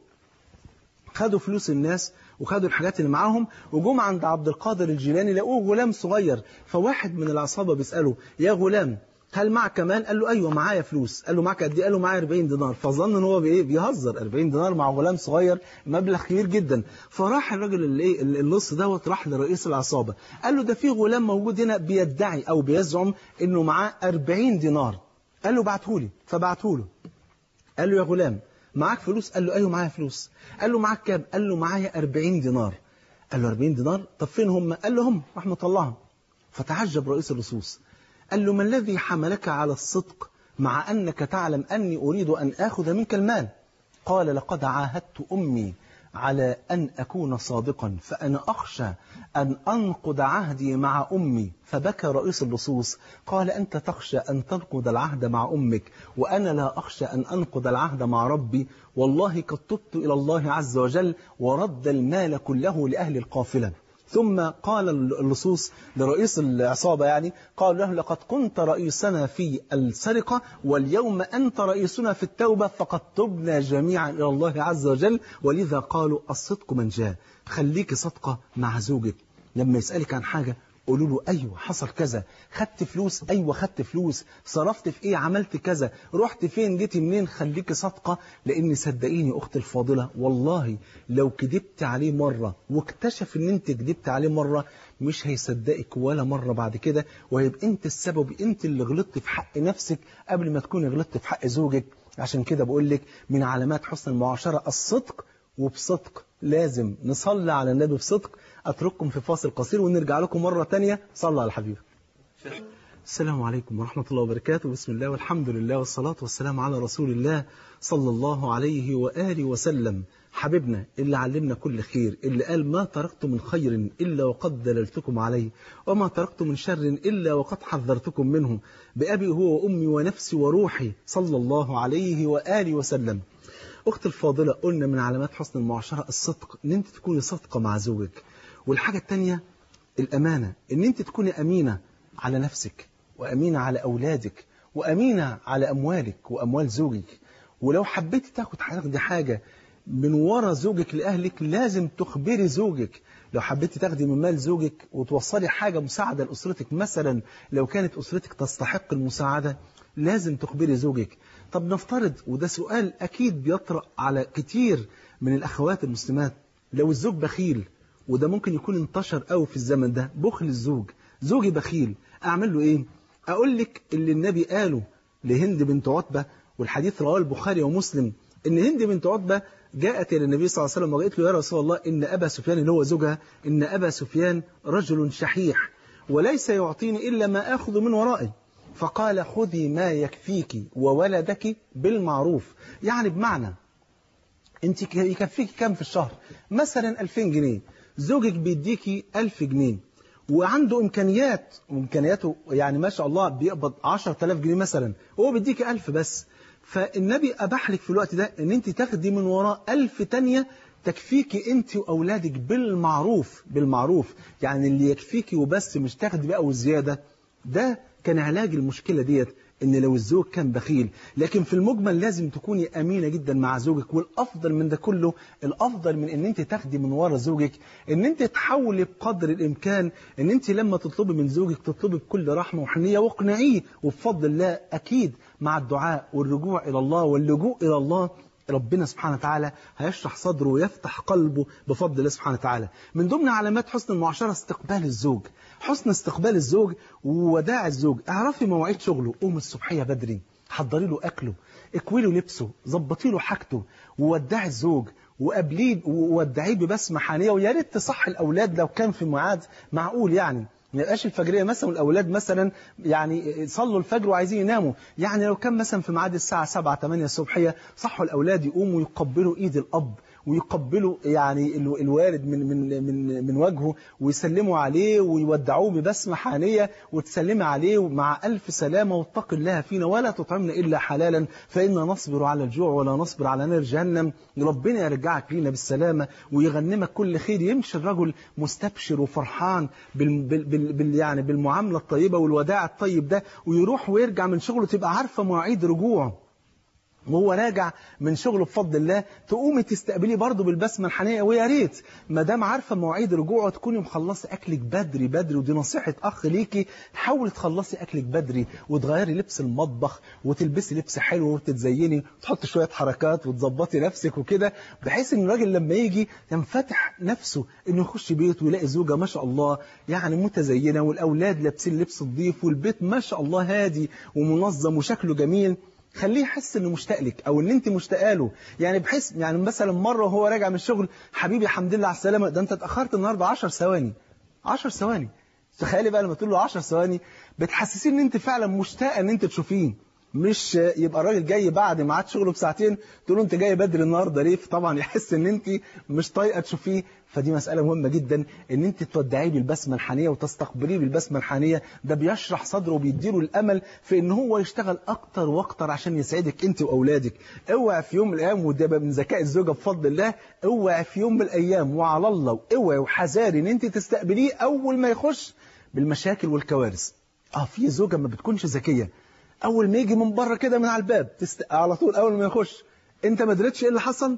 خدوا فلوس الناس وخدوا الحاجات اللي معاهم وجم عند عبد القادر الجيلاني لقوه غلام صغير فواحد من العصابه بيساله يا غلام هل معك مال؟ قال له ايوه معايا فلوس، قال له معاك قد ايه؟ قال له معايا 40 دينار، فظن ان هو بايه؟ بيهزر 40 دينار مع غلام صغير مبلغ كبير جدا، فراح الراجل اللي ايه اللص دوت راح لرئيس العصابه، قال له ده في غلام موجود هنا بيدعي او بيزعم انه معاه 40 دينار، قال له ابعته لي، فبعته له. قال له يا غلام معاك فلوس؟ قال له ايوه معايا فلوس، قال له معاك كام؟ قال له معايا 40 دينار. قال له 40 دينار؟ طب فين هم؟ قال له هم راح مطلعهم. فتعجب رئيس اللصوص قال له ما الذي حملك على الصدق مع أنك تعلم أني أريد أن آخذ منك المال قال لقد عاهدت أمي على أن أكون صادقا فأنا أخشى أن أنقض عهدي مع أمي فبكى رئيس اللصوص قال أنت تخشى أن تنقض العهد مع أمك وأنا لا أخشى أن أنقض العهد مع ربي والله قد تبت إلى الله عز وجل ورد المال كله لأهل القافلة ثم قال اللصوص لرئيس العصابة يعني قال له لقد كنت رئيسنا في السرقة واليوم أنت رئيسنا في التوبة فقد تبنا جميعا إلى الله عز وجل ولذا قالوا الصدق من جاء خليك صدقة مع زوجك لما يسألك عن حاجة قولوا له أيوة حصل كذا خدت فلوس أيوة خدت فلوس صرفت في إيه عملت كذا رحت فين جيت منين خليك صادقة لأن صدقيني أخت الفاضلة والله لو كذبت عليه مرة واكتشف إن أنت كذبت عليه مرة مش هيصدقك ولا مرة بعد كده وهيبقى أنت السبب أنت اللي غلطت في حق نفسك قبل ما تكون غلطت في حق زوجك عشان كده بقول لك من علامات حسن المعاشرة الصدق وبصدق لازم نصلي على النبي بصدق أترككم في فاصل قصير ونرجع لكم مرة تانية صلى على الحبيب السلام عليكم ورحمة الله وبركاته بسم الله والحمد لله والصلاة والسلام على رسول الله صلى الله عليه وآله وسلم حبيبنا اللي علمنا كل خير اللي قال ما تركت من خير إلا وقد دللتكم عليه وما تركت من شر إلا وقد حذرتكم منه بأبي هو وأمي ونفسي وروحي صلى الله عليه وآله وسلم أخت الفاضلة قلنا من علامات حسن المعاشرة الصدق إن أنت تكوني صادقة مع زوجك والحاجة التانية الأمانة إن أنت تكوني أمينة على نفسك وأمينة على أولادك وأمينة على أموالك وأموال زوجك ولو حبيتي تاخد تاخدي حاجة من ورا زوجك لأهلك لازم تخبري زوجك لو حبيتي تاخدي من مال زوجك وتوصلي حاجة مساعدة لأسرتك مثلا لو كانت أسرتك تستحق المساعدة لازم تخبري زوجك طب نفترض وده سؤال أكيد بيطرأ على كتير من الأخوات المسلمات لو الزوج بخيل وده ممكن يكون انتشر قوي في الزمن ده بخل الزوج زوجي بخيل أعمل له إيه أقول لك اللي النبي قاله لهند بنت عتبة والحديث رواه البخاري ومسلم إن هند بنت عتبة جاءت إلى النبي صلى الله عليه وسلم وقالت له يا رسول الله إن أبا سفيان اللي هو زوجها إن أبا سفيان رجل شحيح وليس يعطيني إلا ما آخذ من ورائي فقال خذي ما يكفيك وولدك بالمعروف يعني بمعنى انت يكفيك كام في الشهر مثلا 2000 جنيه زوجك بيديكي 1000 جنيه وعنده امكانيات وامكانياته يعني ما شاء الله بيقبض 10000 جنيه مثلا هو بيديكي 1000 بس فالنبي اباح لك في الوقت ده ان انت تاخدي من وراه 1000 تانية تكفيكي انت واولادك بالمعروف بالمعروف يعني اللي يكفيكي وبس مش تاخدي بقى وزياده ده كان علاج المشكله ديت ان لو الزوج كان بخيل لكن في المجمل لازم تكوني امينه جدا مع زوجك والافضل من ده كله الافضل من ان انت تاخدي من ورا زوجك ان انت تحاولي بقدر الامكان ان انت لما تطلبي من زوجك تطلبي بكل رحمه وحنيه واقنعيه وبفضل الله اكيد مع الدعاء والرجوع الى الله واللجوء الى الله ربنا سبحانه وتعالى هيشرح صدره ويفتح قلبه بفضل الله سبحانه وتعالى من ضمن علامات حسن المعاشرة استقبال الزوج حسن استقبال الزوج ووداع الزوج اعرفي مواعيد شغله قوم الصبحية بدري حضري له أكله اكوي له لبسه ظبطي له حاجته وودعي الزوج وقابليه وودعيه ببسمه حانيه ويا ريت تصح الاولاد لو كان في ميعاد معقول يعني ما يبقاش الفجريه مثلا والاولاد مثلا يعني صلوا الفجر وعايزين يناموا يعني لو كان مثلا في ميعاد الساعه 7 8 الصبحيه صحوا الاولاد يقوموا يقبلوا ايد الاب ويقبلوا يعني الوالد من من من من وجهه ويسلموا عليه ويودعوه ببسمه حانيه وتسلمي عليه مع الف سلامه واتق الله فينا ولا تطعمنا الا حلالا فانا نصبر على الجوع ولا نصبر على نار جهنم ربنا يرجعك لينا بالسلامه ويغنمك كل خير يمشي الرجل مستبشر وفرحان بال بال بال بال يعني بالمعامله الطيبه والوداع الطيب ده ويروح ويرجع من شغله تبقى عارفه مواعيد رجوعه وهو راجع من شغله بفضل الله تقومي تستقبليه برضه بالبسمه الحنيه ويا ريت ما دام عارفه مواعيد رجوعه تكوني مخلصي اكلك بدري بدري ودي نصيحه اخ ليكي حاولي تخلصي اكلك بدري وتغيري لبس المطبخ وتلبسي لبس حلو وتتزيني وتحطي شويه حركات وتظبطي نفسك وكده بحيث ان الراجل لما يجي ينفتح نفسه انه يخش بيته ويلاقي زوجه ما شاء الله يعني متزينه والاولاد لابسين لبس نظيف والبيت ما شاء الله هادي ومنظم وشكله جميل خليه يحس انه مشتاق لك او ان انت مشتاقه له يعني بحيث يعني مثلا مره وهو راجع من الشغل حبيبي الحمد لله على السلامه ده انت اتاخرت النهارده 10 ثواني 10 ثواني تخيلي بقى لما تقول له 10 ثواني بتحسسيه ان انت فعلا مشتاقه ان انت تشوفيه مش يبقى الراجل جاي بعد ميعاد شغله بساعتين تقول له انت جاي بدري النهارده ليه طبعا يحس ان انت مش طايقه تشوفيه فدي مسألة مهمة جدا ان انت تودعيه بالبسمة الحانية وتستقبليه بالبسمة الحانية ده بيشرح صدره وبيديله الامل في ان هو يشتغل اكتر واكتر عشان يسعدك انت واولادك اوعى في يوم من الايام وده من ذكاء الزوجة بفضل الله اوعى في يوم من الايام وعلى الله اوعى وحذاري ان انت تستقبليه اول ما يخش بالمشاكل والكوارث اه في زوجة ما بتكونش ذكية اول ما يجي من بره كده من على الباب تست... على طول اول ما يخش انت ما دريتش ايه اللي حصل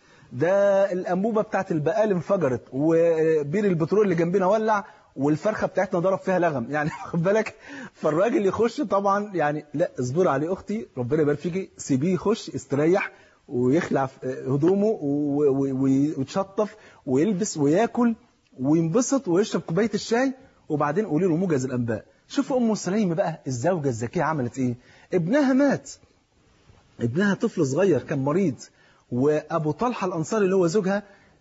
ده الانبوبه بتاعت البقال انفجرت وبير البترول اللي جنبنا ولع والفرخه بتاعتنا ضرب فيها لغم يعني خد بالك فالراجل يخش طبعا يعني لا اصبري عليه اختي ربنا يبارك فيكي سيبيه يخش استريح ويخلع هدومه ويتشطف ويلبس وياكل وينبسط ويشرب كوبايه الشاي وبعدين قولي له موجز الانباء شوفوا ام سليم بقى الزوجه الذكيه عملت ايه ابنها مات ابنها طفل صغير كان مريض وابو طلحه الانصاري اللي هو زوجها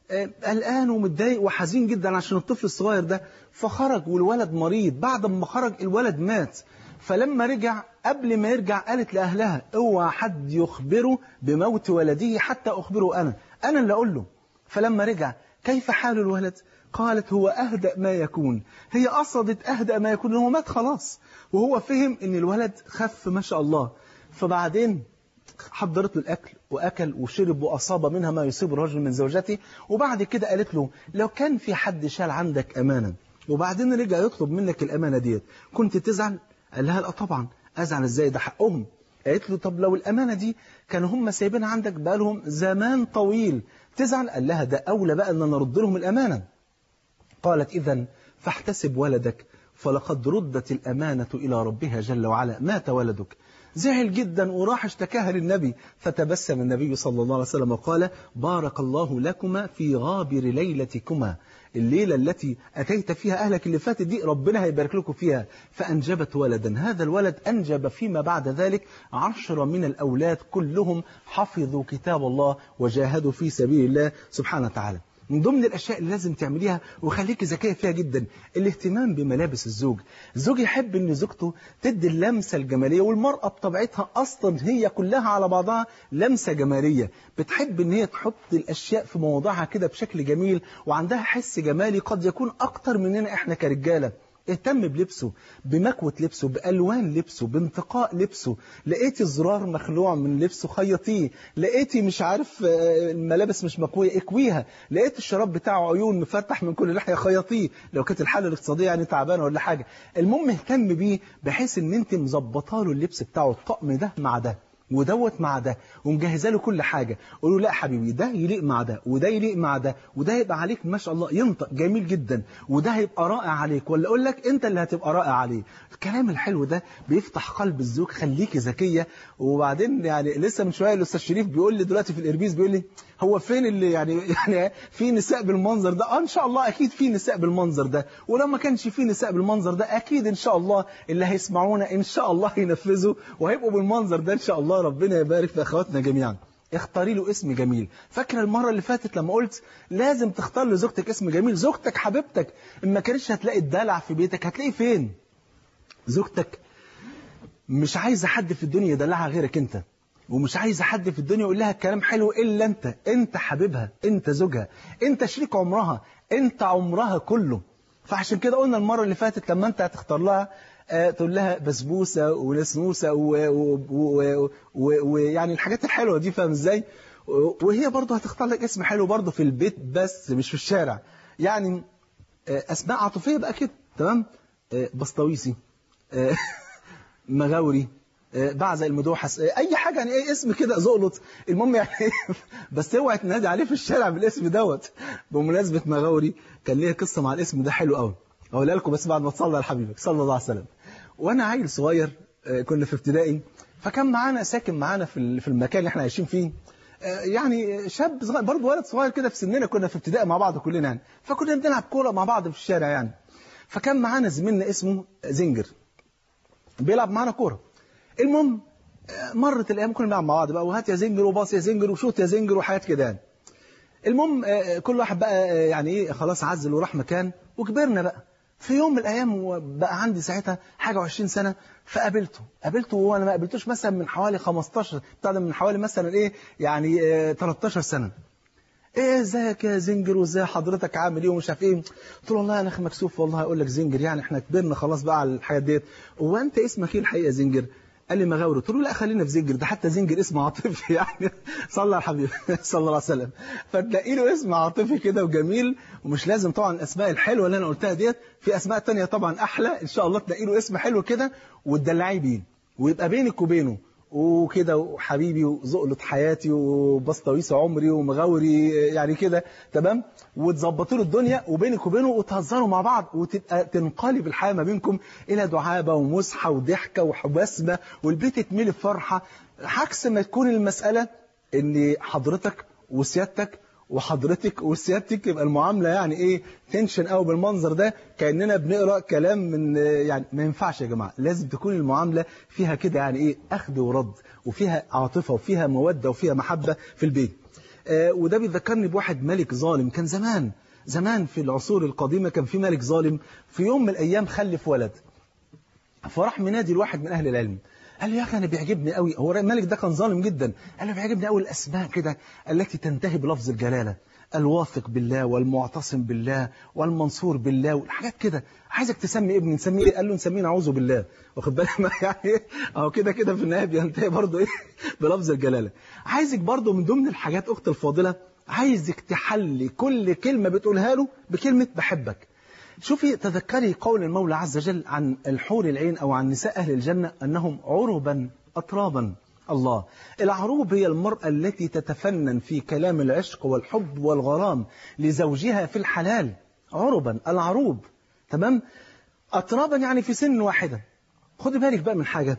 قلقان ومتضايق وحزين جدا عشان الطفل الصغير ده فخرج والولد مريض بعد ما خرج الولد مات فلما رجع قبل ما يرجع قالت لأهلها اوعى حد يخبره بموت ولده حتى أخبره أنا أنا اللي أقول له فلما رجع كيف حال الولد قالت هو أهدأ ما يكون هي قصدت أهدأ ما يكون هو مات خلاص وهو فهم ان الولد خف ما شاء الله فبعدين حضرت له الأكل وأكل وشرب وأصاب منها ما يصيب الرجل من زوجته وبعد كده قالت له لو كان في حد شال عندك أمانة وبعدين رجع يطلب منك الأمانة ديت كنت تزعل قال لها لا طبعا أزعل إزاي ده حقهم قالت له طب لو الأمانة دي كانوا هم سايبينها عندك بقالهم زمان طويل تزعل قال لها ده أولى بقى أن نرد لهم الأمانة قالت إذا فاحتسب ولدك فلقد ردت الأمانة إلى ربها جل وعلا مات ولدك زعل جدا وراح اشتكاها للنبي فتبسم النبي صلى الله عليه وسلم وقال بارك الله لكما في غابر ليلتكما الليلة التي أتيت فيها أهلك اللي فاتت دي ربنا هيبارك لكم فيها فأنجبت ولدا هذا الولد أنجب فيما بعد ذلك عشرة من الأولاد كلهم حفظوا كتاب الله وجاهدوا في سبيل الله سبحانه وتعالى من ضمن الأشياء اللي لازم تعمليها وخليكي ذكية فيها جدا الاهتمام بملابس الزوج الزوج يحب ان زوجته تدي اللمسة الجمالية والمرأة بطبيعتها أصلا هي كلها على بعضها لمسة جمالية بتحب ان هي تحط الأشياء في مواضعها كده بشكل جميل وعندها حس جمالي قد يكون أكتر مننا إحنا كرجالة اهتم بلبسه بمكوة لبسه بألوان لبسه بانتقاء لبسه لقيتي زرار مخلوع من لبسه خيطيه لقيتي مش عارف الملابس مش مكوية اكويها لقيت الشراب بتاعه عيون مفتح من كل ناحية خيطيه لو كانت الحالة الاقتصادية يعني تعبانة ولا حاجة المهم اهتم بيه بحيث ان انت مظبطه له اللبس بتاعه الطقم ده مع ده ودوت مع ده ومجهزه له كل حاجة قول له لا حبيبي ده يليق مع ده وده يليق مع ده وده يبقى عليك ما شاء الله ينطق جميل جدا وده هيبقى رائع عليك ولا اقول لك انت اللي هتبقى رائع عليه الكلام الحلو ده بيفتح قلب الزوج خليكي ذكيه وبعدين يعني لسه من شويه الاستاذ شريف بيقول لي دلوقتي في الاربيز بيقول لي هو فين اللي يعني يعني في نساء بالمنظر ده اه ان شاء الله اكيد في نساء بالمنظر ده ولو ما كانش في نساء بالمنظر ده اكيد ان شاء الله اللي هيسمعونا ان شاء الله ينفذوا وهيبقوا بالمنظر ده ان شاء الله الله ربنا يبارك في اخواتنا جميعا اختاري له اسم جميل فاكره المره اللي فاتت لما قلت لازم تختار لزوجتك اسم جميل زوجتك حبيبتك ان ما كانتش هتلاقي الدلع في بيتك هتلاقي فين زوجتك مش عايزه حد في الدنيا يدلعها غيرك انت ومش عايزه حد في الدنيا يقول لها كلام حلو الا انت انت حبيبها انت زوجها انت شريك عمرها انت عمرها كله فعشان كده قلنا المره اللي فاتت لما انت هتختار لها آه، تقول لها بسبوسه ونسنوسه ويعني الحاجات الحلوه دي فاهم ازاي و- وهي برضه هتختار لك اسم حلو برضه في البيت بس مش في الشارع يعني آه، اسماء عاطفيه بقى كده تمام آه، بسطويسي آه، مغاوري آه، بعزق المدوحس آه، اي حاجه يعني ايه اسم كده زقلط المهم يعني بس اوعى تنادي عليه في الشارع بالاسم دوت بمناسبه مغاوري كان ليا قصه مع الاسم ده حلو قوي اقولها لكم بس بعد ما تصلي على حبيبك صلى الله عليه وسلم وانا عيل صغير آه، كنا في ابتدائي فكان معانا ساكن معانا في ال- في المكان اللي احنا عايشين فيه آه، يعني شاب صغير برضه ولد صغير كده في سننا كنا في ابتدائي مع بعض كلنا يعني فكنا بنلعب كوره مع بعض في الشارع يعني فكان معانا زميلنا اسمه زنجر بيلعب معانا كوره المهم آه، مرت الايام كنا بنلعب مع بعض بقى وهات يا زنجر وباص يا زنجر وشوت يا زنجر وحاجات كده يعني المهم آه، كل واحد بقى آه، يعني ايه خلاص عزل وراح مكان وكبرنا بقى في يوم من الايام وبقى عندي ساعتها حاجه و20 سنه فقابلته قابلته وانا ما قابلتوش مثلا من حوالي 15 بتاع ده من حوالي مثلا ايه يعني آه، 13 سنه ايه ازيك يا زنجر وازاي حضرتك عامل ايه ومش عارف ايه قلت له والله انا اخي مكسوف والله اقول لك زنجر يعني احنا كبرنا خلاص بقى على الحاجات ديت هو انت اسمك ايه الحقيقه زنجر قال لي مغاوري قلت له لا خلينا في زنجر ده حتى زنجر اسم عاطفي يعني صلى على الحبيب صلى الله عليه وسلم فتلاقي له اسم عاطفي كده وجميل ومش لازم طبعا الاسماء الحلوه اللي انا قلتها ديت في اسماء تانية طبعا احلى ان شاء الله تلاقي له اسم حلو كده وتدلعيه بيه ويبقى بينك وبينه وكده وحبيبي وزقلة حياتي وبسطويس عمري ومغاوري يعني كده تمام وتظبطوا له الدنيا وبينك وبينه وتهزروا مع بعض وتبقى تنقلب الحياة ما بينكم إلى دعابة ومسحة وضحكة وبسمة والبيت يتملي بفرحة عكس ما تكون المسألة إن حضرتك وسيادتك وحضرتك وسيادتك يبقى المعامله يعني ايه تنشن قوي بالمنظر ده كاننا بنقرا كلام من يعني ما ينفعش يا جماعه لازم تكون المعامله فيها كده يعني ايه اخذ ورد وفيها عاطفه وفيها موده وفيها محبه في البيت آه وده بيذكرني بواحد ملك ظالم كان زمان زمان في العصور القديمه كان في ملك ظالم في يوم من الايام خلف ولد فراح منادي الواحد من اهل العلم قال له يا اخي انا بيعجبني قوي هو الملك ده كان ظالم جدا قال له بيعجبني قوي الاسماء كده التي تنتهي بلفظ الجلاله الواثق بالله والمعتصم بالله والمنصور بالله والحاجات كده عايزك تسمي ابني نسميه إيه؟ قال له نسميه نعوذ بالله واخد بالك ما يعني اهو كده كده في النهايه بينتهي برضه ايه بلفظ الجلاله عايزك برضه من ضمن الحاجات اخت الفاضله عايزك تحلي كل كلمه بتقولها له بكلمه بحبك شوفي تذكري قول المولى عز وجل عن الحور العين أو عن نساء أهل الجنة أنهم عربا أطرابا الله العروب هي المرأة التي تتفنن في كلام العشق والحب والغرام لزوجها في الحلال عربا العروب تمام أطرابا يعني في سن واحدة خدي بالك بقى من حاجة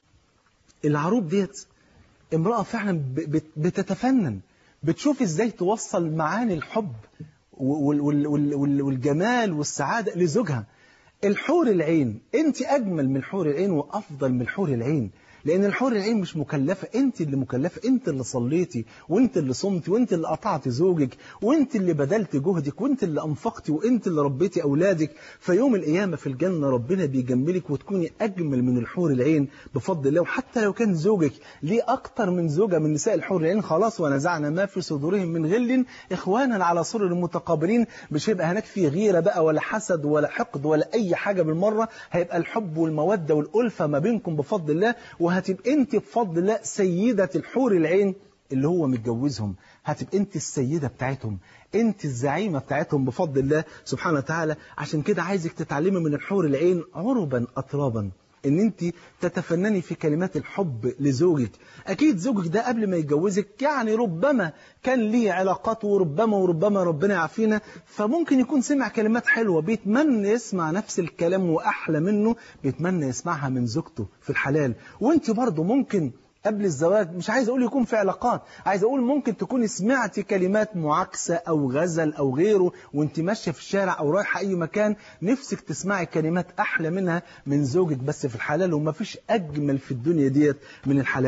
العروب ديت امرأة فعلا ب- بت- بتتفنن بتشوف ازاي توصل معاني الحب وال- وال- وال- وال- والجمال والسعادة لزوجها الحور العين انت اجمل من حور العين وافضل من حور العين لان الحور العين مش مكلفه انت اللي مكلفه انت اللي صليتي وانت اللي صمتي وانت اللي قطعت زوجك وانت اللي بذلت جهدك وانت اللي انفقتي وانت اللي ربيتي اولادك فيوم القيامه في الجنه ربنا بيجملك وتكوني اجمل من الحور العين بفضل الله وحتى لو كان زوجك ليه اكتر من زوجه من نساء الحور العين خلاص ونزعنا ما في صدورهم من غل اخوانا على سرر متقابلين مش هيبقى هناك في غيره بقى ولا حسد ولا حقد ولا اي حاجه بالمره هيبقى الحب والموده والالفه ما بينكم بفضل الله وهتبقى انت بفضل الله سيده الحور العين اللي هو متجوزهم هتبقى انت السيده بتاعتهم انت الزعيمه بتاعتهم بفضل الله سبحانه وتعالى عشان كده عايزك تتعلمي من الحور العين عربا اطرابا ان انت تتفنني في كلمات الحب لزوجك اكيد زوجك ده قبل ما يتجوزك يعني ربما كان ليه علاقات وربما وربما ربنا يعافينا فممكن يكون سمع كلمات حلوه بيتمنى يسمع نفس الكلام واحلى منه بيتمنى يسمعها من زوجته في الحلال وانت برضه ممكن قبل الزواج مش عايز اقول يكون في علاقات عايز اقول ممكن تكوني سمعتي كلمات معاكسه او غزل او غيره وانت ماشيه في الشارع او رايحه اي مكان نفسك تسمعي كلمات احلى منها من زوجك بس في الحلال وما فيش اجمل في الدنيا ديت من الحلال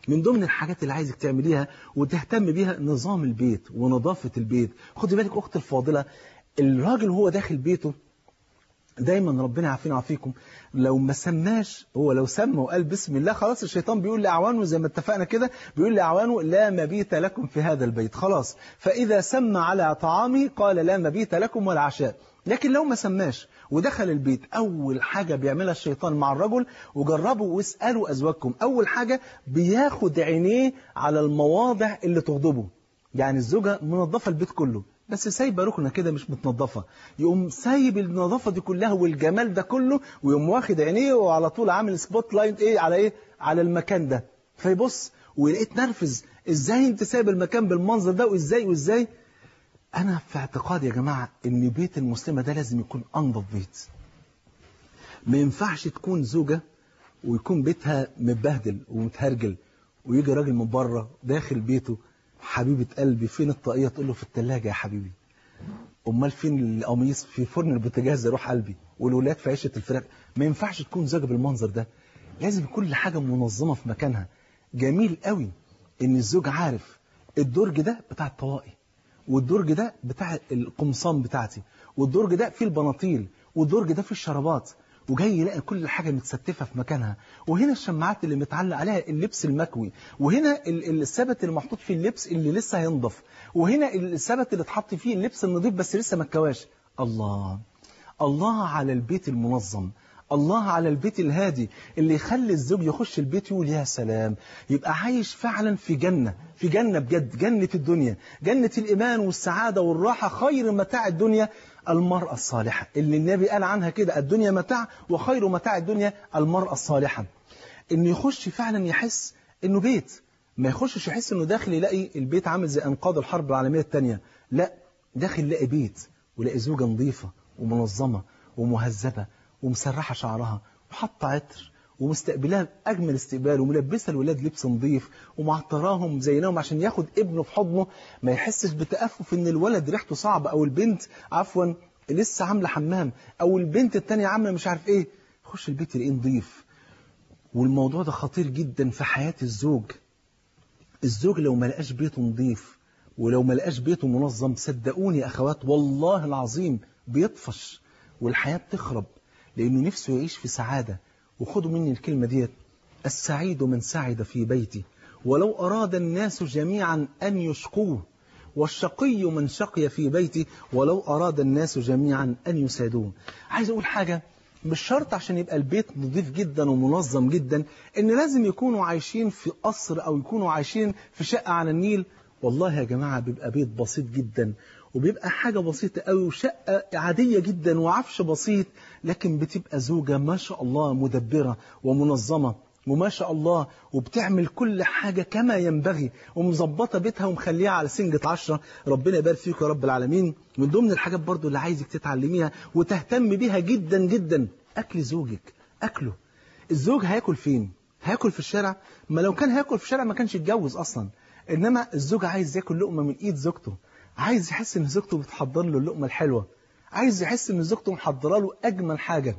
من ضمن الحاجات اللي عايزك تعمليها وتهتم بيها نظام البيت ونظافة البيت خدي بالك أخت الفاضلة الراجل وهو داخل بيته دايما ربنا يعافينا ويعافيكم لو ما سماش هو لو سمى وقال بسم الله خلاص الشيطان بيقول لاعوانه زي ما اتفقنا كده بيقول لاعوانه لا مبيت لكم في هذا البيت خلاص فاذا سمى على طعامه قال لا مبيت لكم ولا عشاء لكن لو ما سماش ودخل البيت اول حاجه بيعملها الشيطان مع الرجل وجربوا واسالوا ازواجكم اول حاجه بياخد عينيه على المواضع اللي تغضبه يعني الزوجه منظفه البيت كله بس سايبه ركنه كده مش متنظفه يقوم سايب النظافه دي كلها والجمال ده كله ويقوم واخد عينيه وعلى طول عامل سبوت لايت ايه على ايه على المكان ده فيبص ويلاقيه اتنرفز ازاي انت سايب المكان بالمنظر ده وازاي وازاي انا في اعتقادي يا جماعه ان بيت المسلمه ده لازم يكون انظف بيت ما ينفعش تكون زوجه ويكون بيتها متبهدل ومتهرجل ويجي راجل من بره داخل بيته حبيبة قلبي فين الطاقية تقول له في التلاجة يا حبيبي امال فين القميص في فرن البوتاجاز روح قلبي والولاد في عيشة الفراخ ما ينفعش تكون زوجة بالمنظر ده لازم كل حاجة منظمة في مكانها جميل قوي ان الزوج عارف الدرج ده بتاع الطواقي والدرج ده بتاع القمصان بتاعتي والدرج ده فيه البناطيل والدرج ده فيه الشرابات وجاي يلاقي كل حاجة متستفة في مكانها وهنا الشماعات اللي متعلق عليها اللبس المكوي وهنا الثبت اللي محطوط فيه اللبس اللي لسه هينضف وهنا الثبت اللي اتحط فيه اللبس النظيف بس لسه ما اتكواش الله الله على البيت المنظم الله على البيت الهادي اللي يخلي الزوج يخش البيت يقول يا سلام يبقى عايش فعلا في جنة في جنة بجد جنة الدنيا جنة الإيمان والسعادة والراحة خير متاع الدنيا المرأة الصالحة اللي النبي قال عنها كده الدنيا متاع وخير متاع الدنيا المرأة الصالحة انه يخش فعلا يحس انه بيت ما يخشش يحس انه داخل يلاقي البيت عامل زي انقاض الحرب العالمية الثانية لا داخل يلاقي بيت ويلاقي زوجة نظيفة ومنظمة ومهذبة ومسرحة شعرها وحاطة عطر ومستقبلها أجمل استقبال وملبسة الولاد لبس نظيف ومعطراهم زيناهم عشان ياخد ابنه في حضنه ما يحسش بتأفف إن الولد ريحته صعبة أو البنت عفوا لسه عاملة حمام أو البنت التانية عاملة مش عارف إيه خش البيت يلاقيه نظيف والموضوع ده خطير جدا في حياة الزوج الزوج لو ما لقاش بيته نظيف ولو ما لقاش بيته منظم صدقوني يا أخوات والله العظيم بيطفش والحياة بتخرب لأنه نفسه يعيش في سعادة وخدوا مني الكلمة ديت السعيد من سعد في بيتي ولو أراد الناس جميعا أن يشقوه والشقي من شقي في بيتي ولو أراد الناس جميعا أن يسادوه عايز أقول حاجة مش شرط عشان يبقى البيت نظيف جدا ومنظم جدا ان لازم يكونوا عايشين في قصر او يكونوا عايشين في شقة على النيل والله يا جماعة بيبقى بيت بسيط جدا وبيبقى حاجة بسيطة قوي وشقة عادية جدا وعفش بسيط لكن بتبقى زوجة ما شاء الله مدبرة ومنظمة وما شاء الله وبتعمل كل حاجة كما ينبغي ومظبطة بيتها ومخليها على سنجة عشرة ربنا يبارك فيك يا رب العالمين من ضمن الحاجات برضو اللي عايزك تتعلميها وتهتم بيها جدا جدا أكل زوجك أكله الزوج هياكل فين هياكل في الشارع ما لو كان هياكل في الشارع ما كانش يتجوز أصلا إنما الزوج عايز ياكل لقمة من إيد زوجته عايز يحس إن زوجته بتحضر له اللقمة الحلوة عايز يحس إن زوجته محضرة له أجمل حاجة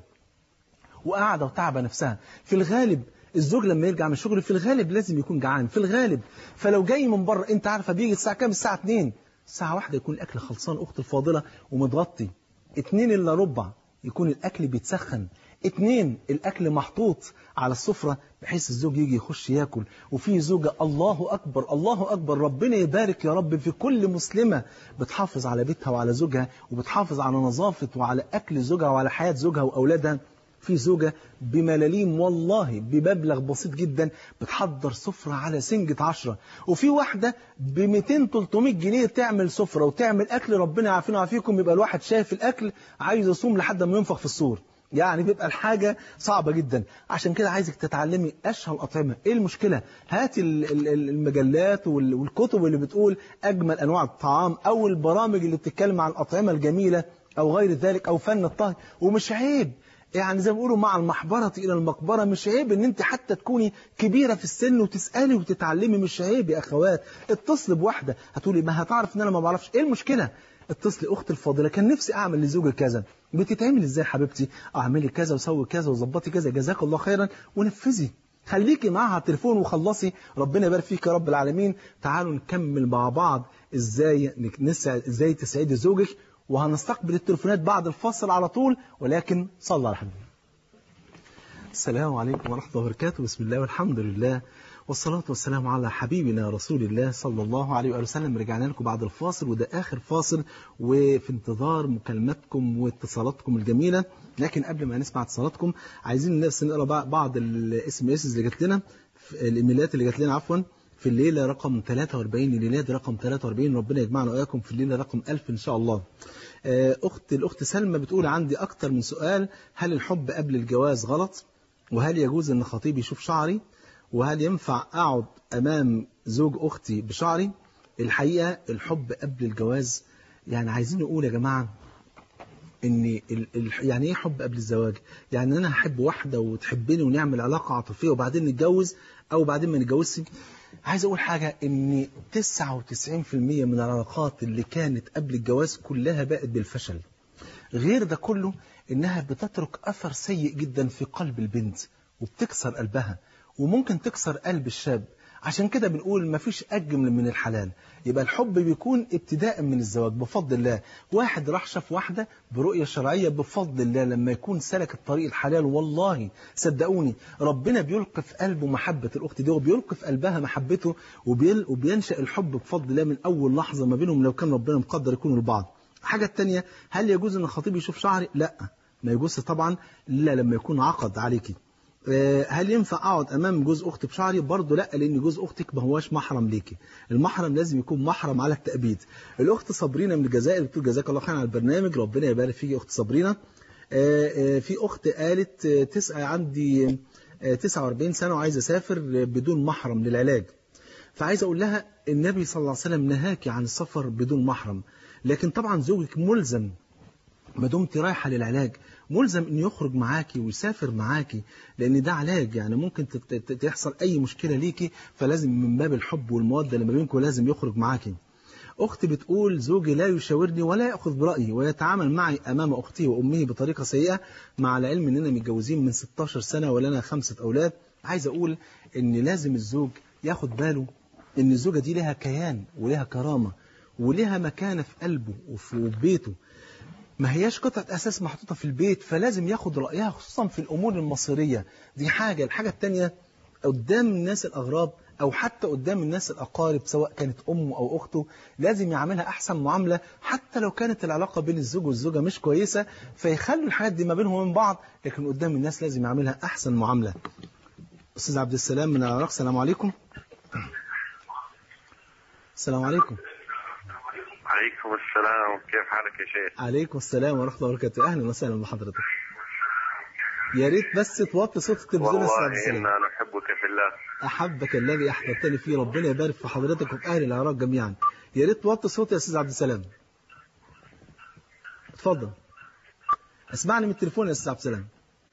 وقاعدة وتعبة نفسها في الغالب الزوج لما يرجع من الشغل في الغالب لازم يكون جعان في الغالب فلو جاي من بره انت عارفه بيجي الساعه كام الساعه 2 الساعه واحدة يكون الاكل خلصان اخت الفاضله ومتغطي اتنين الا ربع يكون الاكل بيتسخن اتنين الاكل محطوط على السفرة بحيث الزوج يجي يخش ياكل وفي زوجة الله اكبر الله اكبر ربنا يبارك يا رب في كل مسلمة بتحافظ على بيتها وعلى زوجها وبتحافظ على نظافة وعلى اكل زوجها وعلى حياة زوجها واولادها في زوجة بملاليم والله بمبلغ بسيط جدا بتحضر سفرة على سنجة عشرة وفي واحدة ب 200 300 جنيه تعمل سفرة وتعمل أكل ربنا يعافينا ويعافيكم يبقى الواحد شايف الأكل عايز يصوم لحد ما ينفخ في السور يعني بيبقى الحاجة صعبة جدا عشان كده عايزك تتعلمي أشهى الأطعمة إيه المشكلة هاتي المجلات والكتب اللي بتقول أجمل أنواع الطعام أو البرامج اللي بتتكلم عن الأطعمة الجميلة أو غير ذلك أو فن الطهي ومش عيب يعني زي ما بيقولوا مع المحبرة إلى المقبرة مش عيب ان انت حتى تكوني كبيرة في السن وتسألي وتتعلمي مش عيب يا اخوات اتصل بواحدة هتقولي ما هتعرف ان انا ما بعرفش ايه المشكلة اتصلي اختي الفاضلة كان نفسي اعمل لزوجي كذا بتتعمل ازاي حبيبتي اعملي كذا وسوي كذا وظبطي كذا جزاك الله خيرا ونفذي خليكي معاها على التليفون وخلصي ربنا يبارك فيك يا رب العالمين تعالوا نكمل مع بعض ازاي نسعد ازاي تسعدي زوجك وهنستقبل التليفونات بعد الفاصل على طول ولكن صلى على حبيبي السلام عليكم ورحمة الله وبركاته بسم الله والحمد لله والصلاة والسلام على حبيبنا رسول الله صلى الله عليه وآله وسلم رجعنا لكم بعد الفاصل وده آخر فاصل وفي انتظار مكالماتكم واتصالاتكم الجميلة لكن قبل ما نسمع اتصالاتكم عايزين الناس نقرا بعض الاس ام اس اللي جات لنا الايميلات اللي جات لنا عفوا في الليلة رقم 43 الليلة دي رقم 43 ربنا يجمعنا وإياكم في الليلة رقم 1000 إن شاء الله أخت الأخت سلمى بتقول عندي أكتر من سؤال هل الحب قبل الجواز غلط وهل يجوز أن خطيبي يشوف شعري وهل ينفع أقعد أمام زوج أختي بشعري الحقيقة الحب قبل الجواز يعني عايزين نقول يا جماعة ان ال ال يعني ايه حب قبل الزواج يعني انا احب واحده وتحبني ونعمل علاقه عاطفيه وبعدين نتجوز او بعدين ما نتجوزش عايز اقول حاجه ان 99% من العلاقات اللي كانت قبل الجواز كلها بقت بالفشل غير ده كله انها بتترك اثر سيء جدا في قلب البنت وبتكسر قلبها وممكن تكسر قلب الشاب عشان كده بنقول مفيش أجمل من الحلال يبقى الحب بيكون ابتداء من الزواج بفضل الله واحد راح شاف واحدة برؤية شرعية بفضل الله لما يكون سلك الطريق الحلال والله صدقوني ربنا بيلقي في قلبه محبة الأخت دي وبيلقي في قلبها محبته وبيل وبينشأ الحب بفضل الله من أول لحظة ما بينهم لو كان ربنا مقدر يكونوا لبعض الحاجة التانية هل يجوز أن الخطيب يشوف شعري؟ لا ما يجوز طبعا إلا لما يكون عقد عليكي هل ينفع اقعد امام جوز اختي بشعري برضه لا لان جوز اختك ما هواش محرم ليكي المحرم لازم يكون محرم على التأبيد الاخت صابرينا من الجزائر بتقول جزاك الله خير على البرنامج ربنا يبارك فيك يا اخت صابرينا في اخت قالت تسأل عندي 49 سنه وعايزه اسافر بدون محرم للعلاج فعايز اقول لها النبي صلى الله عليه وسلم نهاكي عن السفر بدون محرم لكن طبعا زوجك ملزم ما دمت رايحه للعلاج ملزم ان يخرج معاكي ويسافر معاكي لان ده علاج يعني ممكن تحصل اي مشكله ليكي فلازم من باب الحب والموده اللي ما بينكم لازم يخرج معاكي اختي بتقول زوجي لا يشاورني ولا ياخذ برايي ويتعامل معي امام اختي وامه بطريقه سيئه مع العلم اننا متجوزين من 16 سنه ولنا خمسه اولاد عايز اقول ان لازم الزوج ياخد باله ان الزوجه دي لها كيان ولها كرامه ولها مكانه في قلبه وفي بيته ما هياش قطعة أساس محطوطة في البيت فلازم ياخد رأيها خصوصا في الأمور المصيرية دي حاجة الحاجة التانية قدام الناس الأغراب أو حتى قدام الناس الأقارب سواء كانت أمه أو أخته لازم يعملها أحسن معاملة حتى لو كانت العلاقة بين الزوج والزوجة مش كويسة فيخلوا الحاجات دي ما بينهم وبين بعض لكن قدام الناس لازم يعملها أحسن معاملة أستاذ عبد السلام من العراق السلام عليكم السلام عليكم عليكم السلام كيف حالك يا شيخ عليكم السلام ورحمة الله وبركاته أهلا وسهلا بحضرتك يا ريت بس توطي صوت التلفزيون يا أستاذ عبد والله السلام إنا نحبك في الله أحبك الذي أحببتني فيه ربنا يبارك في حضرتك وفي أهل العراق جميعا يا ريت توطي صوت يا أستاذ عبد السلام اتفضل اسمعني من التليفون يا أستاذ عبد السلام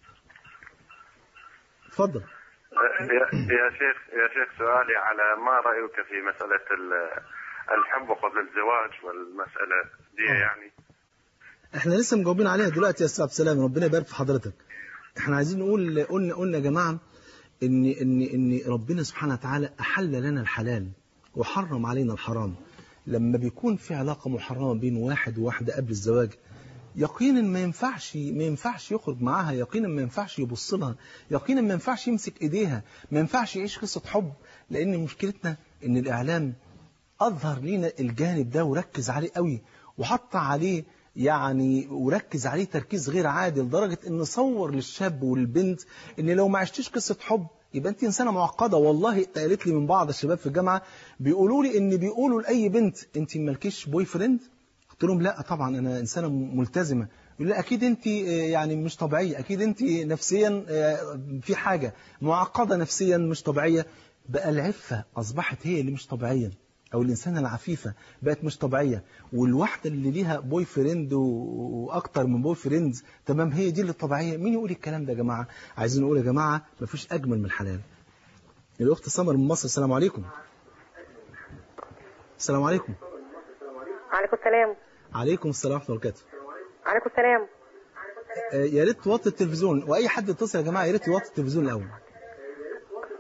اتفضل يا يا شيخ يا شيخ سؤالي على ما رأيك في مسألة ال- الحب قبل الزواج والمسألة دي آه. يعني احنا لسه مجاوبين عليها دلوقتي يا استاذ عبد السلام ربنا يبارك في حضرتك احنا عايزين نقول قلنا قلنا يا جماعه ان ان ان ربنا سبحانه وتعالى احل لنا الحلال وحرم علينا الحرام لما بيكون في علاقه محرمه بين واحد وواحده قبل الزواج يقينا ما ينفعش ما ينفعش يخرج معاها يقينا ما ينفعش يبص لها يقينا ما ينفعش يمسك ايديها ما ينفعش يعيش قصه حب لان مشكلتنا ان الاعلام أظهر لنا الجانب ده وركز عليه قوي وحط عليه يعني وركز عليه تركيز غير عادي لدرجة ان صور للشاب والبنت ان لو ما عشتيش قصة حب يبقى انت انسانة معقدة والله قالت لي من بعض الشباب في الجامعة بيقولوا لي ان بيقولوا لأي بنت انت مالكيش بوي فريند قلت لهم لا طبعا انا انسانة ملتزمة يقول لي اكيد انت آه، يعني مش طبيعية اكيد انت نفسيا آه، في حاجة معقدة نفسيا مش طبيعية بقى العفة اصبحت هي اللي مش طبيعية او الانسانه العفيفه بقت مش طبيعيه والواحده اللي ليها بوي فريند و- واكتر من بوي فريند تمام هي دي اللي الطبيعيه مين يقول الكلام ده يا جماعه عايزين نقول يا جماعه مفيش اجمل من الحلال الاخت سمر من مصر السلام عليكم السلام عليكم عليكم السلام عليكم السلام ورحمه الله وبركاته عليكم السلام آه، يا ريت توطي التلفزيون واي حد يتصل يا جماعه يا ريت يوطي التلفزيون الاول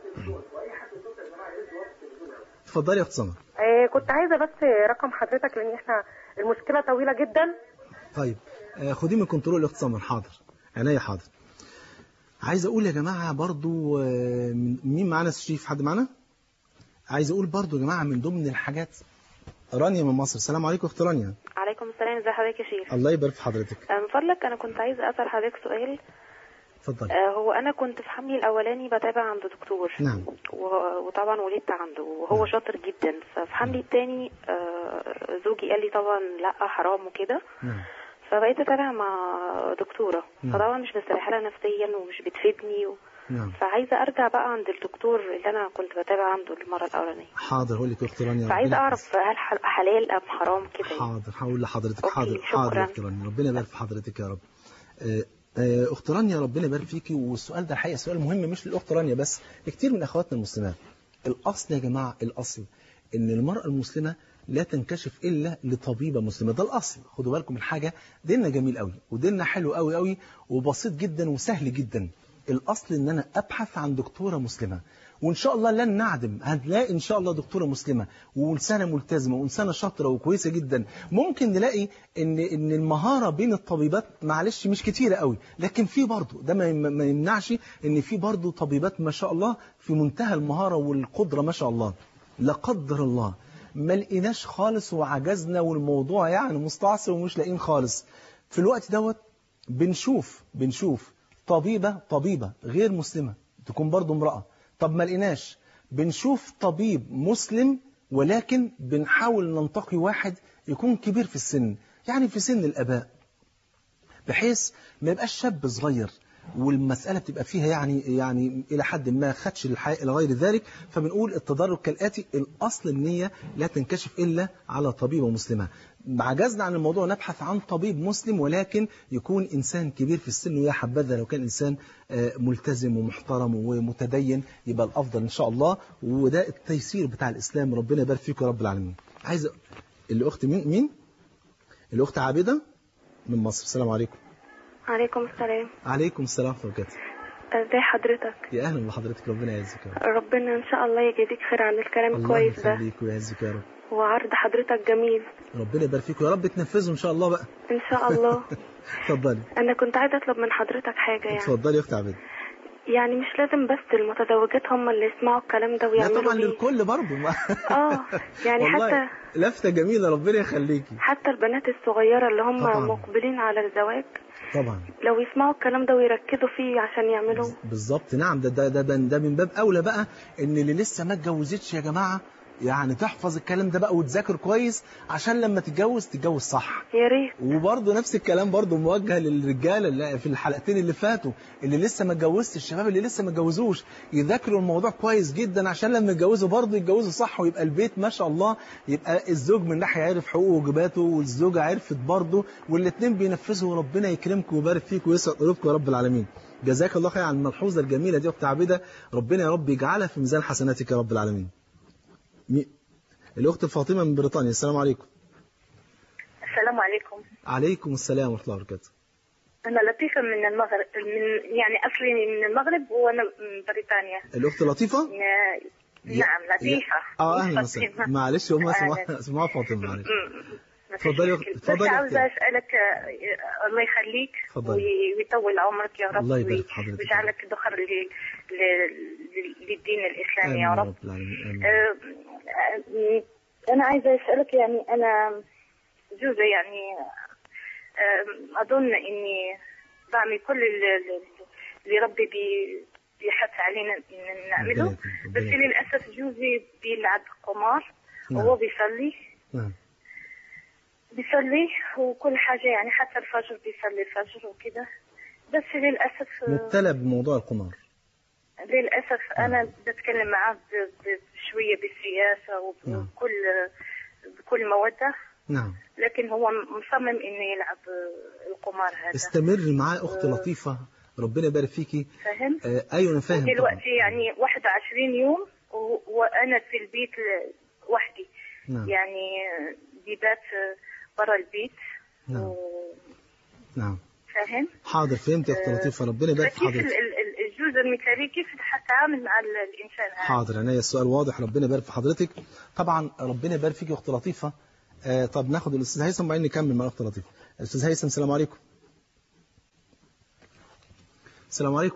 اتفضلي يا اخت سمر آه كنت عايزه بس رقم حضرتك لان احنا المشكله طويله جدا طيب آه، خديه من كنترول يا اخت سمر حاضر عينيا حاضر عايز اقول يا جماعه برضو آه، من- مين معانا شريف حد معانا عايز اقول برضو يا جماعه من ضمن الحاجات رانيا من مصر السلام عليكم اخت رانيا عليكم السلام ازي حضرتك يا شيخ الله يبارك في حضرتك آه، من فضلك انا كنت عايزه اسال حضرتك سؤال اتفضلي آه، هو انا كنت في حملي الاولاني بتابع عند دكتور نعم و- وطبعا ولدت عنده وهو شاطر جدا ففي حملي التاني آه، زوجي قال لي طبعا لا حرام وكده نعم فبقيت اتابع مع دكتوره نعم. فطبعا مش مستريحه لها نفسيا ومش بتفيدني و... نعم فعايزه ارجع بقى عند الدكتور اللي انا كنت بتابع عنده المره الاولانيه حاضر هقول لك يا اخت رانيا فعايزه ربنا اعرف هل حل- حلال ام حرام كده يعني. حاضر هقول لحضرتك أوكي، حاضر حاضر يا شكراً. اخت رانيا ربنا يبارك في حضرتك يا رب آه، آه، اخت رانيا ربنا يبارك فيكي والسؤال ده الحقيقه سؤال مهم مش للاخت رانيا بس لكتير من اخواتنا المسلمات الاصل يا جماعه الاصل ان المراه المسلمه لا تنكشف الا لطبيبه مسلمه ده الاصل خدوا بالكم من حاجه ديننا جميل قوي وديننا حلو قوي قوي وبسيط جدا وسهل جدا الاصل ان انا ابحث عن دكتوره مسلمه وان شاء الله لن نعدم هنلاقي ان شاء الله دكتوره مسلمه وانسانه ملتزمه وانسانه شاطره وكويسه جدا ممكن نلاقي ان ان المهاره بين الطبيبات معلش مش كتيره قوي لكن في برضه ده ما يم- ما يمنعش ان في برضه طبيبات ما شاء الله في منتهى المهاره والقدره ما شاء الله لا قدر الله ما لقيناش خالص وعجزنا والموضوع يعني مستعصي ومش لاقيين خالص في الوقت دوت بنشوف بنشوف طبيبة طبيبة غير مسلمة تكون برضو امرأة طب ما لقيناش بنشوف طبيب مسلم ولكن بنحاول ننتقي واحد يكون كبير في السن يعني في سن الآباء بحيث ما يبقاش شاب صغير والمسألة بتبقى فيها يعني يعني إلى حد ما خدش الحقيقة إلى غير ذلك فبنقول التدرج كالآتي الأصل النية لا تنكشف إلا على طبيبة مسلمة عجزنا عن الموضوع نبحث عن طبيب مسلم ولكن يكون إنسان كبير في السن ويا حبذا لو كان إنسان آه، ملتزم ومحترم ومتدين يبقى الأفضل إن شاء الله وده التيسير بتاع الإسلام ربنا يبارك فيك يا رب العالمين عايز الأخت مين مين الأخت عابدة من مصر السلام عليكم عليكم السلام عليكم السلام ورحمة الله وبركاته ازي حضرتك يا أهلا بحضرتك ربنا يعزك يا رب ربنا ان شاء الله يجزيك خير عن الكلام الله الكويس ده يخليك ويعزك يا رب وعرض حضرتك جميل ربنا يبارك فيك ويا رب تنفذه إن شاء الله بقى ان شاء الله اتفضلي انا كنت عايزه اطلب من حضرتك حاجه يعني اتفضلي يا أخت عابدة يعني مش لازم بس المتزوجات هم اللي يسمعوا الكلام ده لا ويعملوا طبعا بيه للكل برضه ما- اه يعني والله حتى لفتة جميلة ربنا يخليكي حتى البنات الصغيره اللي هم طبعاً. مقبلين على الزواج طبعا لو يسمعوا الكلام ده ويركزوا فيه عشان يعملوا بالظبط نعم ده ده ده, ده من باب اولى بقى ان اللي لسه ما اتجوزتش يا جماعه يعني تحفظ الكلام ده بقى وتذاكر كويس عشان لما تتجوز تتجوز صح يا ريت وبرضه نفس الكلام برضه موجه للرجاله اللي في الحلقتين اللي فاتوا اللي لسه ما اتجوزش الشباب اللي لسه ما اتجوزوش يذاكروا الموضوع كويس جدا عشان لما يتجوزوا برضه يتجوزوا صح ويبقى البيت ما شاء الله يبقى الزوج من ناحيه عرف حقوقه وواجباته والزوجه عرفت برضه والاثنين بينفذوا وربنا يكرمكم ويبارك فيكم ويسعد قلوبكم يا رب العالمين جزاك الله خير على الملحوظه الجميله دي يا اخت عبيده ربنا يا رب يجعلها في ميزان حسناتك يا رب العالمين مي- الاخت فاطمه من بريطانيا السلام عليكم السلام عليكم عليكم السلام ورحمه الله وبركاته أنا لطيفة من المغرب من يعني أصلي من المغرب وأنا من بريطانيا الاخت لطيفه يا- نعم لطيفة اه اهلا فاطمة. وسهلا معلش هم اسمها أهلاً. اسمها فاطمه معلش أمم، ما فيش اتفضلي- مشكلة. اتفضلي بس يا عاوزة أختي. أسألك آه، الله يخليك اتفضلي. وي- ويطول عمرك يا رب الله يبارك وي- في حضرتك. ويجعلك ذخر ل- ل- ل- للدين الإسلامي امين يا يا رب رب العالمين امين آه، آه، أنا عايزة أسألك يعني أنا جوزي يعني آه، أظن إني بعمل كل اللي اللي ربي بي- بيحث علينا إن نعمله ربنا يكرمك، ربنا بس يكرمك. للأسف جوزي بيلعب قمار نعم. وهو بيصلي نعم بيصلي وكل حاجة يعني حتى الفجر بيصلي الفجر وكده بس للأسف مبتلى بموضوع القمار للأسف أنا بتكلم معاه ب- ب- شوية بالسياسة نعم. وبكل بكل مودة نعم لكن هو مصمم إنه يلعب القمار هذا استمر معاه اخت لطيفه ربنا يبارك فيكي فاهم؟ آه ايوه انا فاهم طبعا دلوقتي يعني 21 يوم و- وأنا في البيت ل- وحدي نعم يعني بيبات برا البيت نعم و- نعم فاهم؟ حاضر فهمت يا اخت لطيفه ربنا يبارك في فكيف ال- حضرتك ال- ال- الجزء المثالي كيف حتعامل مع ال- الإنسان هذا؟ حاضر عينيا السؤال واضح ربنا يبارك في حضرتك طبعا ربنا يبارك فيك يا اخت لطيفه آه طب ناخد الاستاذ هيثم وبعدين نكمل مع الاخت لطيفه الاستاذ هيثم السلام عليكم السلام عليكم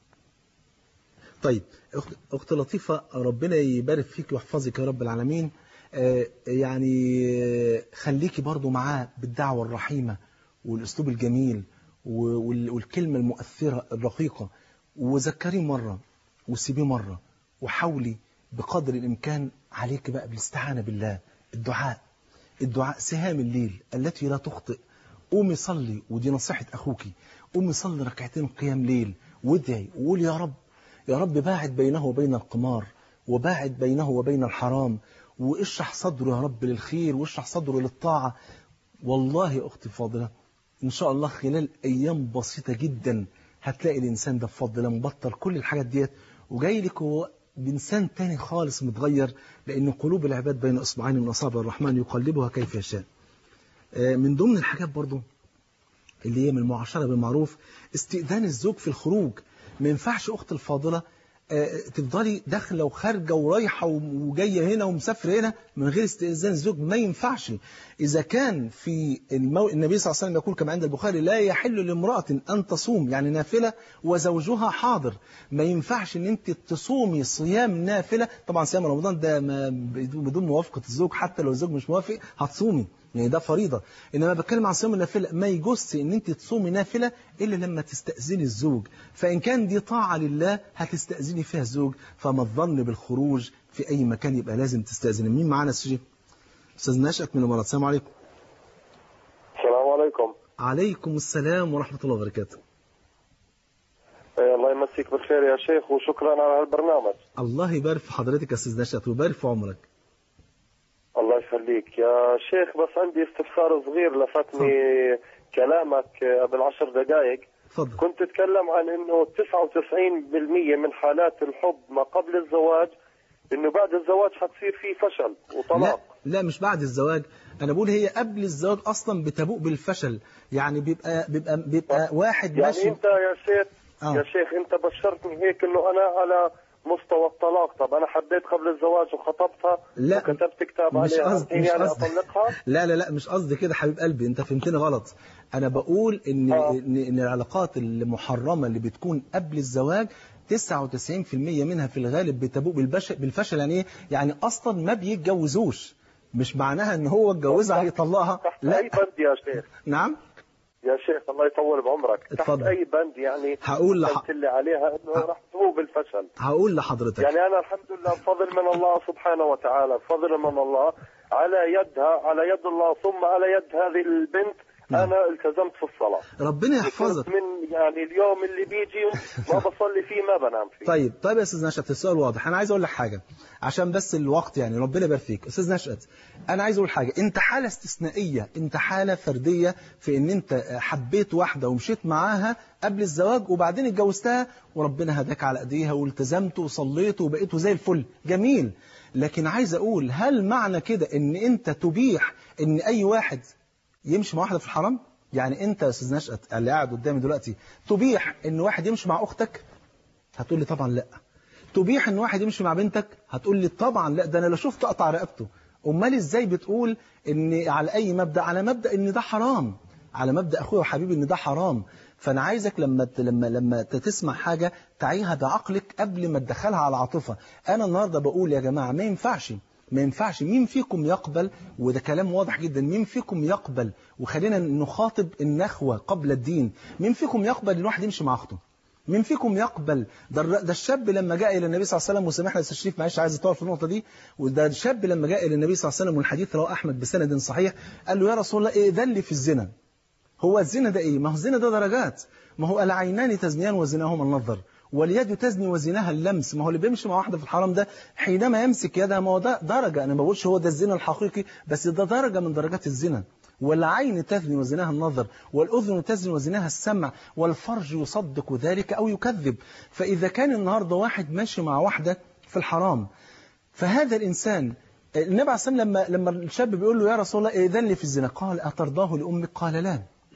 طيب اخت اخت لطيفه ربنا يبارك فيك ويحفظك يا رب العالمين آه يعني آه، خليكي برضو معاه بالدعوه الرحيمه والاسلوب الجميل وال- والكلمه المؤثره الرقيقه وذكريه مره وسيبيه مره وحاولي بقدر الامكان عليك بقى بالاستعانه بالله الدعاء الدعاء سهام الليل التي لا تخطئ قومي صلي ودي نصيحة أخوكي قومي صلي ركعتين قيام ليل وادعي وقول يا رب يا رب باعد بينه وبين القمار وباعد بينه وبين الحرام واشرح صدره يا رب للخير واشرح صدره للطاعة والله يا أختي الفاضلة إن شاء الله خلال أيام بسيطة جدا هتلاقي الإنسان ده بفضل الله مبطل كل الحاجات ديت وجاي لك هو بإنسان تاني خالص متغير لأن قلوب العباد بين إصبعين من أصابع الرحمن يقلبها كيف يشاء آه، من ضمن الحاجات برضو اللي هي من المعاشرة بالمعروف استئذان الزوج في الخروج ما ينفعش أخت الفاضلة آه، تفضلي داخله وخارجه ورايحه وجايه هنا ومسافره هنا من غير استئذان الزوج ما ينفعش اذا كان في المو... النبي صلى الله عليه وسلم يقول كما عند البخاري لا يحل لامراه ان تصوم يعني نافله وزوجها حاضر ما ينفعش ان انت تصومي صيام نافله طبعا صيام رمضان ده ما بدون موافقه الزوج حتى لو الزوج مش موافق هتصومي يعني ده فريضة إنما بتكلم عن صيام النافلة ما يجوز إن أنت تصومي نافلة إلا لما تستأذني الزوج فإن كان دي طاعة لله هتستأذني فيها الزوج فما الظن بالخروج في أي مكان يبقى لازم تستأذني مين معانا السجين أستاذ نشأت من الإمارات السلام عليكم السلام عليكم عليكم السلام ورحمة الله وبركاته إيه، الله يمسيك بالخير يا شيخ وشكرا على البرنامج الله يبارك في حضرتك يا أستاذ نشأت ويبارك في عمرك الله يخليك يا شيخ بس عندي استفسار صغير لفتني كلامك قبل عشر دقائق اتفضل كنت تتكلم عن انه 99% من حالات الحب ما قبل الزواج انه بعد الزواج حتصير فيه فشل لا وطلاق لا مش بعد الزواج انا بقول هي قبل الزواج اصلا بتبوء بالفشل يعني بيبقى بيبقى بيبقى واحد يعني ماشي انت يا شيخ آه. يا شيخ انت بشرتني هيك انه انا على مستوى الطلاق طب انا حبيت قبل الزواج وخطبتها لا، وكتبت كتاب مش عليها قصدي يعني مش يعني قصدي اطلقها لا لا لا مش قصدي كده حبيب قلبي انت فهمتني غلط انا بقول ان آه. ان إن العلاقات المحرمه اللي بتكون قبل الزواج 99% منها في الغالب بتبوء بالبش- بالفشل يعني ايه يعني اصلا ما بيتجوزوش مش معناها ان هو اتجوزها هيطلقها تحت لا اي بند يا شيخ نعم يا شيخ الله يطول بعمرك تحت اتفضل. اي بند يعني هقول لح- قلت لي عليها انه راح تبوء بالفشل هقول لحضرتك يعني انا الحمد لله بفضل من الله سبحانه وتعالى بفضل من الله على يدها على يد الله ثم على يد هذه البنت نعم. انا التزمت في الصلاه ربنا يحفظك كنت من يعني اليوم اللي بيجي ما بصلي فيه ما بنام فيه طيب طيب يا استاذ نشأت السؤال واضح انا عايز اقول لك حاجه عشان بس الوقت يعني ربنا يبارك فيك استاذ نشأت انا عايز اقول حاجه انت حاله استثنائيه انت حاله فرديه في ان انت حبيت واحده ومشيت معاها قبل الزواج وبعدين اتجوزتها وربنا هداك على ايديها والتزمت وصليت وبقيت زي الفل جميل لكن عايز اقول هل معنى كده ان انت تبيح ان اي واحد يمشي مع واحده في الحرام يعني انت يا استاذ نشأت اللي قاعد قدامي دلوقتي تبيح ان واحد يمشي مع اختك هتقول لي طبعا لا تبيح ان واحد يمشي مع بنتك هتقول لي طبعا لا ده انا لو شفت اقطع رقبته امال ازاي بتقول ان على اي مبدا على مبدا ان ده حرام على مبدا اخويا وحبيبي ان ده حرام فانا عايزك لما ت- لما لما ت- تسمع حاجه تعيها بعقلك قبل ما تدخلها على العاطفه انا النهارده بقول يا جماعه ما ينفعش ما ينفعش مين فيكم يقبل وده كلام واضح جدا مين فيكم يقبل وخلينا نخاطب النخوه قبل الدين مين فيكم يقبل ان واحد يمشي مع اخته مين فيكم يقبل ده, الر- ده الشاب لما جاء الى النبي صلى الله عليه وسلم وسامحنا يا استاذ شريف معلش عايز اطول في النقطه دي وده الشاب لما جاء الى النبي صلى الله عليه وسلم والحديث رواه احمد بسند صحيح قال له يا رسول الله ايه لي في الزنا هو الزنا ده ايه ما هو الزنا ده درجات ما هو العينان تزنيان وزناهما النظر واليد تزني وزناها اللمس ما هو اللي بيمشي مع واحده في الحرام ده حينما يمسك يدها ما هو ده درجه انا ما بقولش هو ده الزنا الحقيقي بس ده درجه من درجات الزنا والعين تزني وزناها النظر والأذن تزني وزناها السمع والفرج يصدق ذلك أو يكذب فإذا كان النهاردة واحد ماشي مع واحدة في الحرام فهذا الإنسان النبي عليه الصلاة والسلام لما لما الشاب بيقول له يا رسول الله إذن لي في الزنا قال أترضاه لأمك قال لا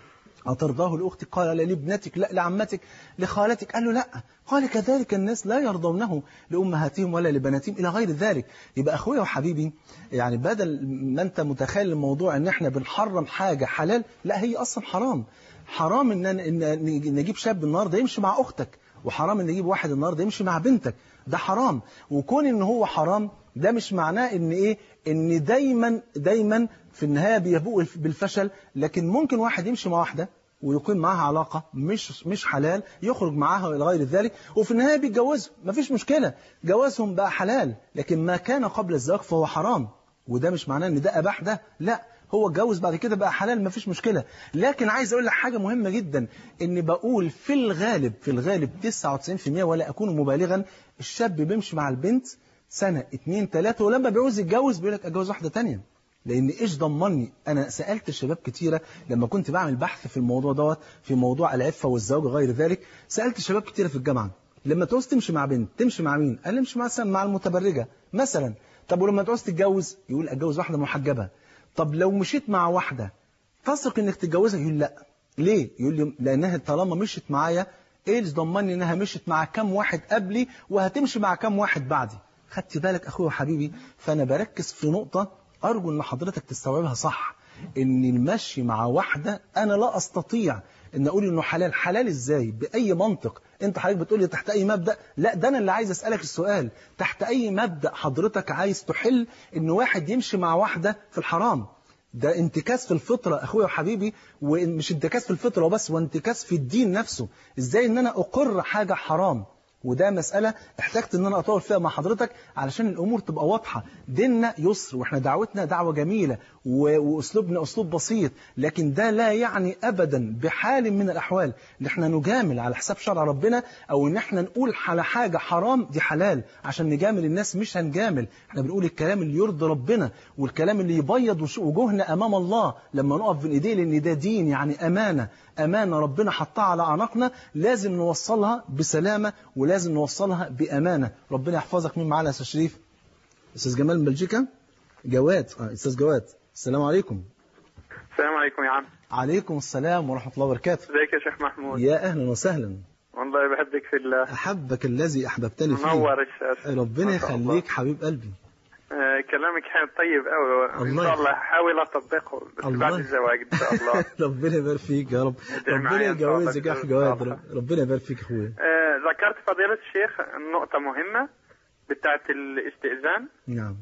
أترضاه لأختك قال لا لابنتك لا لعمتك لخالتك قال له لا قال كذلك الناس لا يرضونه لأمهاتهم ولا لبناتهم إلى غير ذلك يبقى أخويا وحبيبي يعني بدل ما أنت متخيل الموضوع أن احنا بنحرم حاجة حلال لا هي أصلا حرام حرام ان ان نجيب شاب النهارده يمشي مع اختك وحرام ان نجيب واحد النهارده يمشي مع بنتك ده حرام وكون ان هو حرام ده مش معناه ان ايه ان دايما دايما في النهايه بيبوء بالفشل لكن ممكن واحد يمشي مع واحده ويقيم معاها علاقة مش مش حلال يخرج معاها إلى غير ذلك وفي النهاية بيتجوزوا مفيش مشكلة جوازهم بقى حلال لكن ما كان قبل الزواج فهو حرام وده مش معناه ان ده أباح ده لا هو اتجوز بعد كده بقى حلال مفيش مشكلة لكن عايز أقول لك حاجة مهمة جدا إن بقول في الغالب في الغالب 99% ولا أكون مبالغا الشاب بيمشي مع البنت سنة اتنين تلاتة ولما بيعوز يتجوز بيقول لك أتجوز واحدة تانية لأن إيش ضمني أنا سألت الشباب كتيرة لما كنت بعمل بحث في الموضوع دوت في موضوع العفة والزواج وغير ذلك سألت الشباب كتيرة في الجامعة لما تعوز تمشي مع بنت تمشي مع مين؟ قال لي امشي مثلا مع المتبرجة مثلا طب ولما تعوز تتجوز يقول أتجوز واحدة محجبة طب لو مشيت مع واحدة تثق انك تتجوزها يقول لا ليه يقول لي لانها طالما مشيت معايا ايه اللي ضمني انها مشيت مع كام واحد قبلي وهتمشي مع كام واحد بعدي خدت بالك اخويا وحبيبي فانا بركز في نقطة ارجو ان حضرتك تستوعبها صح ان المشي مع واحدة انا لا استطيع ان اقول انه حلال حلال ازاي باي منطق انت حضرتك بتقول لي تحت اي مبدا لا ده انا اللي عايز اسالك السؤال تحت اي مبدا حضرتك عايز تحل ان واحد يمشي مع واحده في الحرام ده انتكاس في الفطرة أخويا وحبيبي ومش انتكاس في الفطرة وبس وانتكاس في الدين نفسه إزاي إن أنا أقر حاجة حرام وده مسألة احتجت ان انا اطول فيها مع حضرتك علشان الامور تبقى واضحة ديننا يسر واحنا دعوتنا دعوة جميلة واسلوبنا اسلوب بسيط لكن ده لا يعني ابدا بحال من الاحوال ان احنا نجامل على حساب شرع ربنا او ان احنا نقول على حاجة حرام دي حلال عشان نجامل الناس مش هنجامل احنا بنقول الكلام اللي يرضي ربنا والكلام اللي يبيض وجوهنا امام الله لما نقف بين ايديه لان ده دين يعني امانة امانة ربنا حطها على اعناقنا لازم نوصلها بسلامة ولازم نوصلها بامانة ربنا يحفظك مين معانا يا استاذ شريف استاذ جمال من بلجيكا جواد اه استاذ جواد السلام عليكم السلام عليكم يا عم عليكم السلام ورحمة الله وبركاته ازيك يا شيخ محمود يا أهلا وسهلا والله بحبك في الله أحبك الذي أحببتني فيه منور الشاشة ربنا ما شاء الله. يخليك حبيب قلبي آه كلامك حلو طيب قوي ان الله شاء الله هحاول اطبقه بس الله. بعد الزواج ان شاء الله ربنا يبارك فيك يا رب ادعي ربنا معايا إن شاء الله يجوزك يا أخي كده جواد إن شاء الله. ربنا يبارك فيك يا أخويا آه ذكرت فضيلة الشيخ نقطة مهمة بتاعت الاستئذان نعم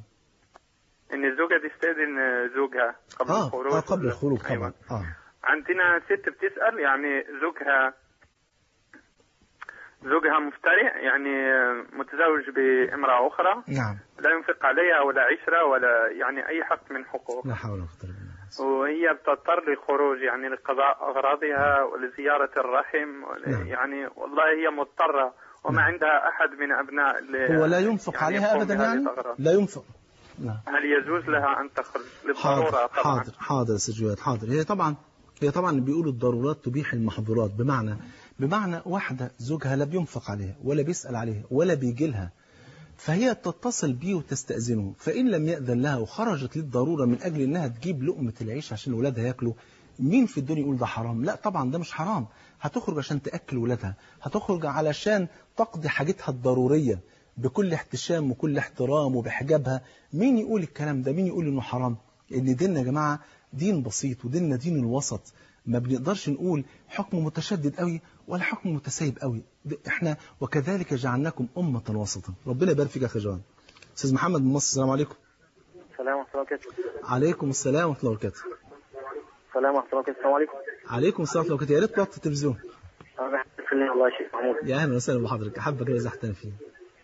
ان الزوجة تستأذن زوجها قبل آه, الخروج آه قبل الخروج طبعا أيوة. آه عندنا ست بتسأل يعني زوجها زوجها مفترع يعني متزوج بامرأة أخرى نعم لا ينفق عليها ولا عشرة ولا يعني أي حق من حقوق لا حول ولا قوة إلا بالله وهي بتضطر للخروج يعني لقضاء أغراضها ولزيارة الرحم ول- نعم. يعني والله هي مضطرة وما نعم. عندها أحد من أبناء ال- هو لا ينفق يعني عليها يقوم أبدا بهذه يعني الأغراض. لا ينفق نعم هل يجوز لها أن تخرج للضرورة حاضر طبعا حاضر حاضر يا استاذ جواد حاضر هي طبعا هي طبعا بيقولوا الضرورات تبيح المحظورات بمعنى بمعنى واحدة زوجها لا بينفق عليها ولا بيسأل عليها ولا بيجي لها فهي تتصل بيه وتستأذنه فإن لم يأذن لها وخرجت للضرورة من أجل إنها تجيب لقمة العيش عشان ولادها ياكلوا مين في الدنيا يقول ده حرام لا طبعا ده مش حرام هتخرج عشان تأكل ولادها هتخرج علشان تقضي حاجتها الضرورية بكل احتشام وكل احترام وبحجابها مين يقول الكلام ده مين يقول انه حرام ان ديننا يا جماعة دين بسيط وديننا دين الوسط ما بنقدرش نقول حكم متشدد قوي ولا حكم متسيب قوي ده احنا وكذلك جعلناكم أمة وسطا ربنا يبارك فيك يا اخي جوان استاذ محمد من مصر السلام عليكم السلام ورحمة الله وبركاته عليكم السلام ورحمة الله وبركاته السلام ورحمة الله وبركاته السلام عليكم عليكم السلام ورحمة الله وبركاته يا ريت توطي التلفزيون أنا بحب في الله والله يا شيخ محمود يا اهلا وسهلا بحضرتك احبك اللي زحتنا فيه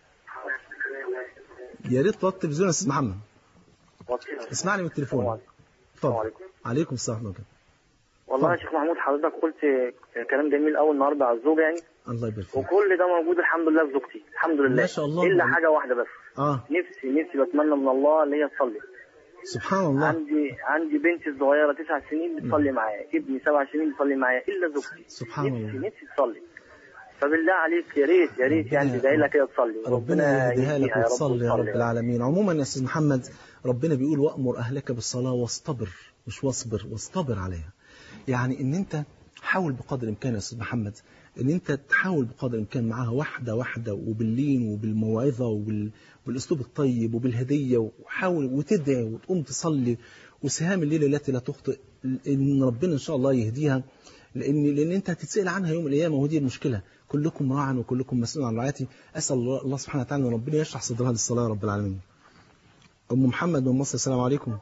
يا ريت توطي التلفزيون يا استاذ محمد اسمعني من التليفون السلام اتفضل عليكم. عليكم السلام ورحمة الله وبركاته والله يا اتفضل. شيخ محمود حضرتك قلت كلام جميل قوي النهارده على الزوجة يعني الله يبارك فيك وكل ده موجود الحمد لله في زوجتي الحمد لله ما شاء الله. إلا حاجة واحدة بس اه نفسي نفسي بتمنى من الله اللي هي تصلي سبحان الله عندي عندي بنتي صغيرة تسع سنين بتصلي معايا ابني سبع سنين بيصلي معايا إلا زوجتي سبحان نفسي الله. نفسي تصلي فبالله عليك يا ريت يا ريت يعني ربنا- تدعي لها كده تصلي ربنا يهديها لك يهديها يا رب وتصلي يا رب وتصلي. العالمين عموما يا استاذ محمد ربنا بيقول وامر اهلك بالصلاه واصطبر مش واصبر واصطبر عليها يعني ان انت حاول بقدر الامكان يا استاذ محمد ان انت تحاول بقدر الامكان معاها واحده واحده وباللين وبالموعظه وبال... بالاسلوب الطيب وبالهديه وحاول وتدعي وتقوم تصلي وسهام الليله التي لا تخطئ ان ربنا ان شاء الله يهديها لان لان انت هتتسال عنها يوم القيامه ودي المشكله كلكم راع وكلكم مسؤول عن رعايتي اسال الله الله سبحانه وتعالى ان ربنا يشرح صدرها للصلاه يا رب العالمين ام محمد من مصر السلام عليكم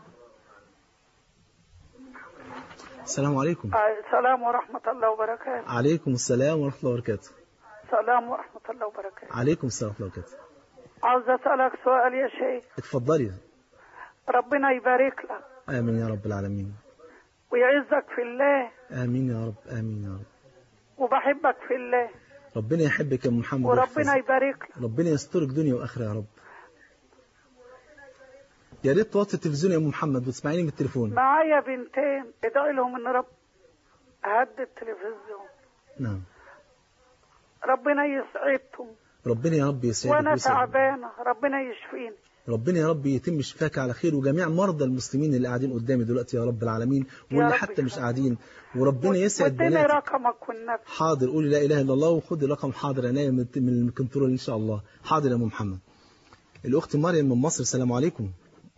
السلام عليكم السلام ورحمة الله وبركاته عليكم السلام ورحمه الله وبركاته السلام ورحمة الله وبركاته عليكم السلام ورحمه الله وبركاته عاوز أسألك سؤال يا شيخ اتفضلي ربنا يبارك لك امين يا رب العالمين ويعزك في الله امين يا رب امين يا رب وبحبك في الله ربنا يحبك يا أم محمد وربنا ويحفظك. يبارك لك ربنا يسترك دنيا واخره يا رب يا ريت توطي التلفزيون يا ام محمد وتسمعيني من التليفون معايا بنتين ادعي لهم ان رب هد التلفزيون نعم ربنا يسعدهم ربنا يا رب يسعدك وانا ويسعدك. تعبانة ربنا يشفيني ربنا يا رب يتم شفاك على خير وجميع مرضى المسلمين اللي قاعدين قدامي دلوقتي يا رب العالمين واللي رب حتى مش قاعدين وربنا يسعد واديني بناتك رقمك والنبي حاضر قولي لا اله الا الله وخدي رقم حاضر عناية من من الكنترول ان شاء الله حاضر يا ام محمد الاخت مريم من مصر السلام عليكم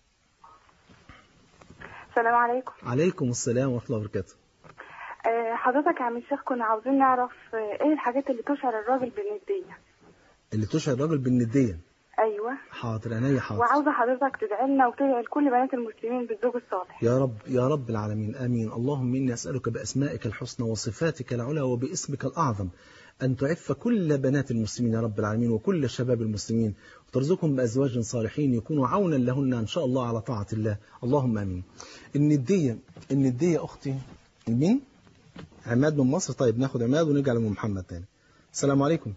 السلام عليكم عليكم السلام ورحمه الله وبركاته آه، حضرتك يا عم الشيخ كنا عاوزين نعرف آه، ايه الحاجات اللي تشعر الراجل بالندية اللي تشعر الراجل بالنديه ايوه حاضر عينيا حاضر وعاوزة حضرتك تدعي لنا وتدعي لكل بنات المسلمين بالزوج الصالح يا رب يا رب العالمين آمين اللهم إني أسألك بأسمائك الحسنى وصفاتك العلى وباسمك الأعظم أن تعف كل بنات المسلمين يا رب العالمين وكل شباب المسلمين وترزقهم بأزواج صالحين يكونوا عونا لهن إن شاء الله على طاعة الله اللهم آمين الندية الندية أختي مين؟ عماد من مصر طيب ناخد عماد ونرجع لأم محمد تاني السلام عليكم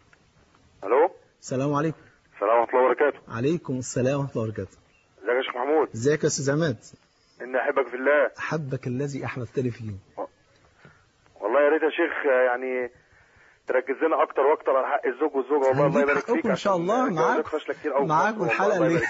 الو السلام عليكم السلام ورحمه الله وبركاته عليكم السلام ورحمة الله وبركاته ازيك يا شيخ محمود ازيك يا أستاذ عماد اني احبك في الله أحبك الذي أحببتني فيه والله يا ريت يا شيخ يعني تركز لنا اكتر واكتر على حق الزوج والزوجه والله الله هنجيب يبارك فيك حقكم ان شاء الله عشان معاك الجوازات فاشله كتير قوي معاكم الحلقه اللي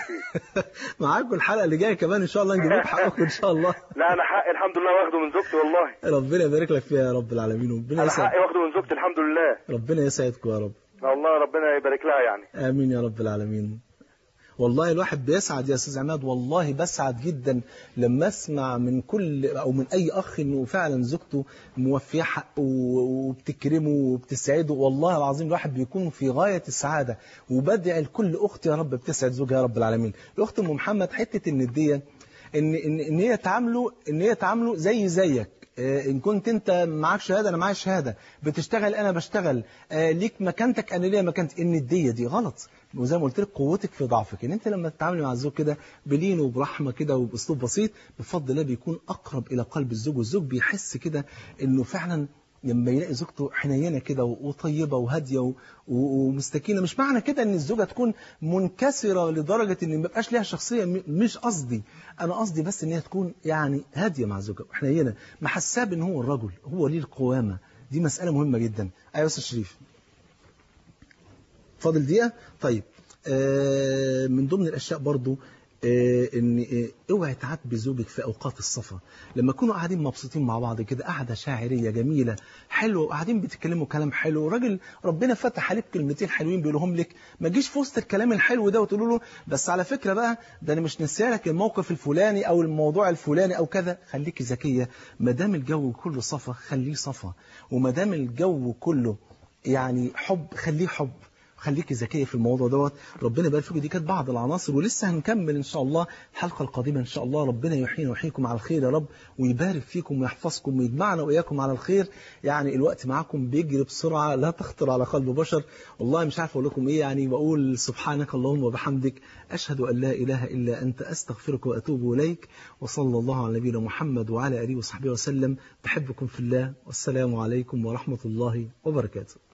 معاكم الحلقه اللي جايه كمان ان شاء الله نجيب لكم حقكم ان شاء الله لا انا حقي الحمد لله واخده من زوجتي والله ربنا يبارك لك فيها يا رب العالمين ربنا انا يسعد حقي واخده من زوجتي الحمد لله ربنا يسعدكم يا رب والله ربنا يبارك لها يعني امين يا رب العالمين والله الواحد بيسعد يا استاذ عماد والله بسعد جدا لما اسمع من كل او من اي اخ انه فعلا زوجته موفيه حقه وبتكرمه وبتسعده والله العظيم الواحد بيكون في غايه السعاده وبدعي لكل اخت يا رب بتسعد زوجها يا رب العالمين الاخت ام محمد حته النديه ان ان ان هي تعامله ان هي تعامله زي زيك آه، ان كنت انت معاك شهاده انا معايا شهاده بتشتغل انا بشتغل آه، ليك مكانتك انا ليا مكانتي النديه دي غلط وزي ما قلت لك قوتك في ضعفك ان انت لما تتعاملي مع الزوج كده بلين وبرحمه كده وباسلوب بسيط بفضل الله بيكون اقرب الى قلب الزوج والزوج بيحس كده انه فعلا لما يلاقي زوجته حنينه كده وطيبه وهاديه و- و- ومستكينه مش معنى كده ان الزوجه تكون منكسره لدرجه ان ما يبقاش ليها شخصيه م- مش قصدي انا قصدي بس ان هي تكون يعني هاديه مع زوجها وحنينه محساه ان هو الرجل هو ليه القوامه دي مساله مهمه جدا ايوه يا استاذ شريف فاضل دقيقه طيب آه من ضمن الاشياء برضو آه ان آه اوعي تعاتبي زوجك في اوقات الصفا لما تكونوا قاعدين مبسوطين مع بعض كده قعده شاعريه جميله حلوه وقاعدين بتتكلموا كلام حلو راجل ربنا فتح عليك كلمتين حلوين بيقولهم لك ما تجيش في وسط الكلام الحلو ده وتقول له بس على فكره بقى ده انا مش نسيالك الموقف الفلاني او الموضوع الفلاني او كذا خليكي ذكيه ما دام الجو كله صفا خليه صفا وما دام الجو كله يعني حب خليه حب خليكي ذكيه في الموضوع دوت ربنا يبارك فيكم دي كانت بعض العناصر ولسه هنكمل ان شاء الله الحلقه القادمه ان شاء الله ربنا يحيينا ويحييكم على الخير يا رب ويبارك فيكم ويحفظكم ويجمعنا واياكم على الخير يعني الوقت معاكم بيجري بسرعه لا تخطر على قلب بشر والله مش عارف اقول لكم ايه يعني بقول سبحانك اللهم وبحمدك اشهد ان لا اله الا انت استغفرك واتوب اليك وصلى الله على نبينا محمد وعلى اله وصحبه وسلم بحبكم في الله والسلام عليكم ورحمه الله وبركاته